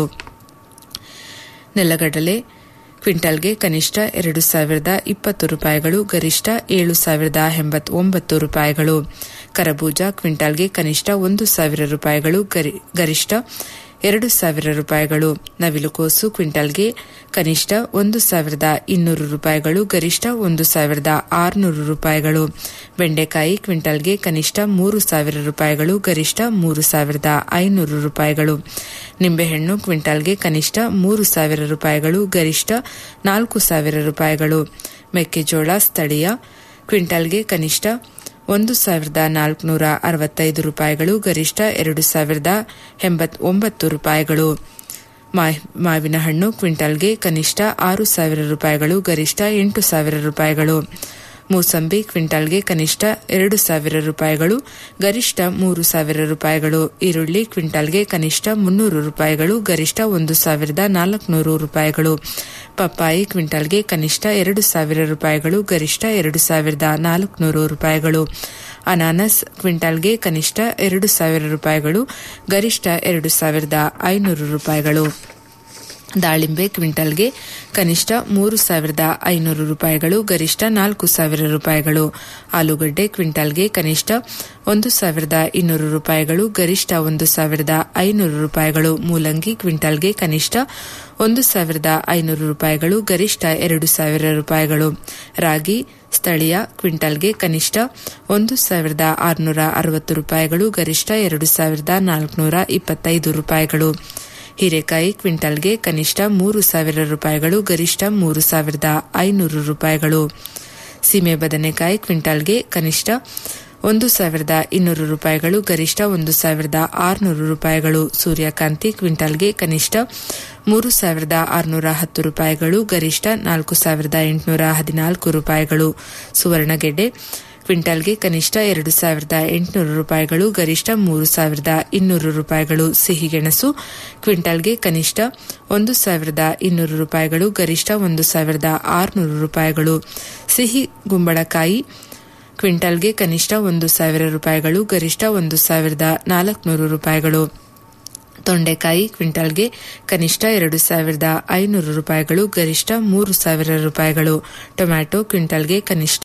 ನೆಲಗಡಲೆ ಕ್ವಿಂಟಲ್ಗೆ ಕನಿಷ್ಠ ಎರಡು ಸಾವಿರದ ಇಪ್ಪತ್ತು ರೂಪಾಯಿಗಳು ಗರಿಷ್ಠ ಏಳು ಸಾವಿರದ ಎಂಬತ್ತೊಂಬತ್ತು ರೂಪಾಯಿಗಳು ಕರಬೂಜ ಕ್ವಿಂಟಲ್ಗೆ ಕನಿಷ್ಠ ಒಂದು ಸಾವಿರ ರೂಪಾಯಿಗಳು ಗರಿಷ್ಠ ಎರಡು ಸಾವಿರ ರೂಪಾಯಿಗಳು ನವಿಲುಕೋಸು ಕ್ವಿಂಟಲ್ಗೆ ಕನಿಷ್ಠ ಒಂದು ಸಾವಿರದ ಇನ್ನೂರು ರೂಪಾಯಿಗಳು ಗರಿಷ್ಠ ಒಂದು ಸಾವಿರದ ಆರುನೂರು ರೂಪಾಯಿಗಳು ಬೆಂಡೆಕಾಯಿ ಕ್ವಿಂಟಲ್ಗೆ ಕನಿಷ್ಠ ಮೂರು ಸಾವಿರ ರೂಪಾಯಿಗಳು ಗರಿಷ್ಠ ಮೂರು ಸಾವಿರದ ಐನೂರು ರೂಪಾಯಿಗಳು ನಿಂಬೆಹಣ್ಣು ಕ್ವಿಂಟಲ್ಗೆ ಕನಿಷ್ಠ ಮೂರು ಸಾವಿರ ರೂಪಾಯಿಗಳು ಗರಿಷ್ಠ ನಾಲ್ಕು ಸಾವಿರ ರೂಪಾಯಿಗಳು ಮೆಕ್ಕೆಜೋಳ ಸ್ಥಳೀಯ ಕ್ವಿಂಟಲ್ಗೆ ಕನಿಷ್ಠ ಒಂದು ಸಾವಿರದ ನಾಲ್ಕುನೂರ ಅರವತ್ತೈದು ರೂಪಾಯಿಗಳು ಗರಿಷ್ಠ ಎರಡು ಸಾವಿರದ ಎಂಬತ್ತೊಂಬತ್ತು ರೂಪಾಯಿಗಳು ಮಾವಿನ ಹಣ್ಣು ಕ್ವಿಂಟಲ್ಗೆ ಕನಿಷ್ಠ ಆರು ಸಾವಿರ ರೂಪಾಯಿಗಳು ಗರಿಷ್ಠ ಎಂಟು ಸಾವಿರ ರೂಪಾಯಿಗಳು ಮೂಸಂಬಿ ಕ್ವಿಂಟಲ್ಗೆ ಕನಿಷ್ಠ ಎರಡು ಸಾವಿರ ರೂಪಾಯಿಗಳು ಗರಿಷ್ಠ ಮೂರು ಸಾವಿರ ರೂಪಾಯಿಗಳು ಈರುಳ್ಳಿ ಕ್ವಿಂಟಲ್ಗೆ ಕನಿಷ್ಠ ಮುನ್ನೂರು ರೂಪಾಯಿಗಳು ಗರಿಷ್ಠ ಒಂದು ಸಾವಿರದ ನಾಲ್ಕುನೂರು ರೂಪಾಯಿಗಳು ಪಪ್ಪಾಯಿ ಕ್ವಿಂಟಲ್ಗೆ ಕನಿಷ್ಠ ಎರಡು ಸಾವಿರ ರೂಪಾಯಿಗಳು ಗರಿಷ್ಠ ಎರಡು ಸಾವಿರದ ನಾಲ್ಕುನೂರು ರೂಪಾಯಿಗಳು ಅನಾನಸ್ ಕ್ವಿಂಟಲ್ಗೆ ಕನಿಷ್ಠ ಎರಡು ಸಾವಿರ ರೂಪಾಯಿಗಳು ಗರಿಷ್ಠ ಎರಡು ಸಾವಿರದ ಐನೂರು ರೂಪಾಯಿಗಳು ದಾಳಿಂಬೆ ಕ್ವಿಂಟಲ್ಗೆ ಕನಿಷ್ಠ ಮೂರು ಸಾವಿರದ ಐನೂರು ರೂಪಾಯಿಗಳು ಗರಿಷ್ಠ ನಾಲ್ಕು ಸಾವಿರ ರೂಪಾಯಿಗಳು ಆಲೂಗಡ್ಡೆ ಕ್ವಿಂಟಲ್ಗೆ ಕನಿಷ್ಠ ಒಂದು ಸಾವಿರದ ಇನ್ನೂರು ರೂಪಾಯಿಗಳು ಗರಿಷ್ಠ ಒಂದು ಸಾವಿರದ ಐನೂರು ರೂಪಾಯಿಗಳು ಮೂಲಂಗಿ ಕ್ವಿಂಟಲ್ಗೆ ಕನಿಷ್ಠ ಒಂದು ಸಾವಿರದ ಐನೂರು ರೂಪಾಯಿಗಳು ಗರಿಷ್ಠ ಎರಡು ಸಾವಿರ ರೂಪಾಯಿಗಳು ರಾಗಿ ಸ್ಥಳೀಯ ಕ್ವಿಂಟಲ್ಗೆ ಕನಿಷ್ಠ ಒಂದು ಸಾವಿರದ ಆರುನೂರ ಅರವತ್ತು ರೂಪಾಯಿಗಳು ಗರಿಷ್ಠ ಎರಡು ಸಾವಿರದ ನಾಲ್ಕುನೂರ ಇಪ್ಪತ್ತೈದು ರೂಪಾಯಿಗಳು ಹೀರೆಕಾಯಿ ಕ್ವಿಂಟಲ್ಗೆ ಕನಿಷ್ಠ ಮೂರು ಸಾವಿರ ರೂಪಾಯಿಗಳು ಗರಿಷ್ಠ ಮೂರು ಸಾವಿರದ ಐನೂರು ರೂಪಾಯಿಗಳು ಸೀಮೆ ಬದನೆಕಾಯಿ ಕ್ವಿಂಟಲ್ಗೆ ಕನಿಷ್ಠ ಒಂದು ಸಾವಿರದ ಇನ್ನೂರು ರೂಪಾಯಿಗಳು ಗರಿಷ್ಠ ಒಂದು ಸಾವಿರದ ಆರುನೂರು ರೂಪಾಯಿಗಳು ಸೂರ್ಯಕಾಂತಿ ಕ್ವಿಂಟಲ್ಗೆ ಕನಿಷ್ಠ ಮೂರು ಸಾವಿರದ ಆರುನೂರ ಹತ್ತು ರೂಪಾಯಿಗಳು ಗರಿಷ್ಠ ನಾಲ್ಕು ಸಾವಿರದ ಎಂಟುನೂರ ಹದಿನಾಲ್ಕು ರೂಪಾಯಿಗಳು ಸುವರ್ಣಗೆಡ್ಡೆ ಕ್ವಿಂಟಲ್ಗೆ ಕನಿಷ್ಠ ಎರಡು ಸಾವಿರದ ಎಂಟುನೂರು ರೂಪಾಯಿಗಳು ಗರಿಷ್ಠ ಮೂರು ಸಾವಿರದ ಇನ್ನೂರು ರೂಪಾಯಿಗಳು ಸಿಹಿಗೆಣಸು ಕ್ವಿಂಟಲ್ಗೆ ಕನಿಷ್ಠ ಒಂದು ಸಾವಿರದ ಇನ್ನೂರು ರೂಪಾಯಿಗಳು ಗರಿಷ್ಠ ಒಂದು ಸಾವಿರದ ಆರುನೂರು ರೂಪಾಯಿಗಳು ಸಿಹಿ ಗುಂಬಳಕಾಯಿ ಕ್ವಿಂಟಲ್ಗೆ ಕನಿಷ್ಠ ಒಂದು ಸಾವಿರ ರೂಪಾಯಿಗಳು ಗರಿಷ್ಠ ಒಂದು ಸಾವಿರದ ನಾಲ್ಕುನೂರು ರೂಪಾಯಿಗಳು ತೊಂಡೆಕಾಯಿ ಕ್ವಿಂಟಲ್ಗೆ ಕನಿಷ್ಠ ಎರಡು ಸಾವಿರದ ಐನೂರು ರೂಪಾಯಿಗಳು ಗರಿಷ್ಠ ಮೂರು ಸಾವಿರ ರೂಪಾಯಿಗಳು ಟೊಮ್ಯಾಟೊ ಕ್ವಿಂಟಲ್ಗೆ ಕನಿಷ್ಠ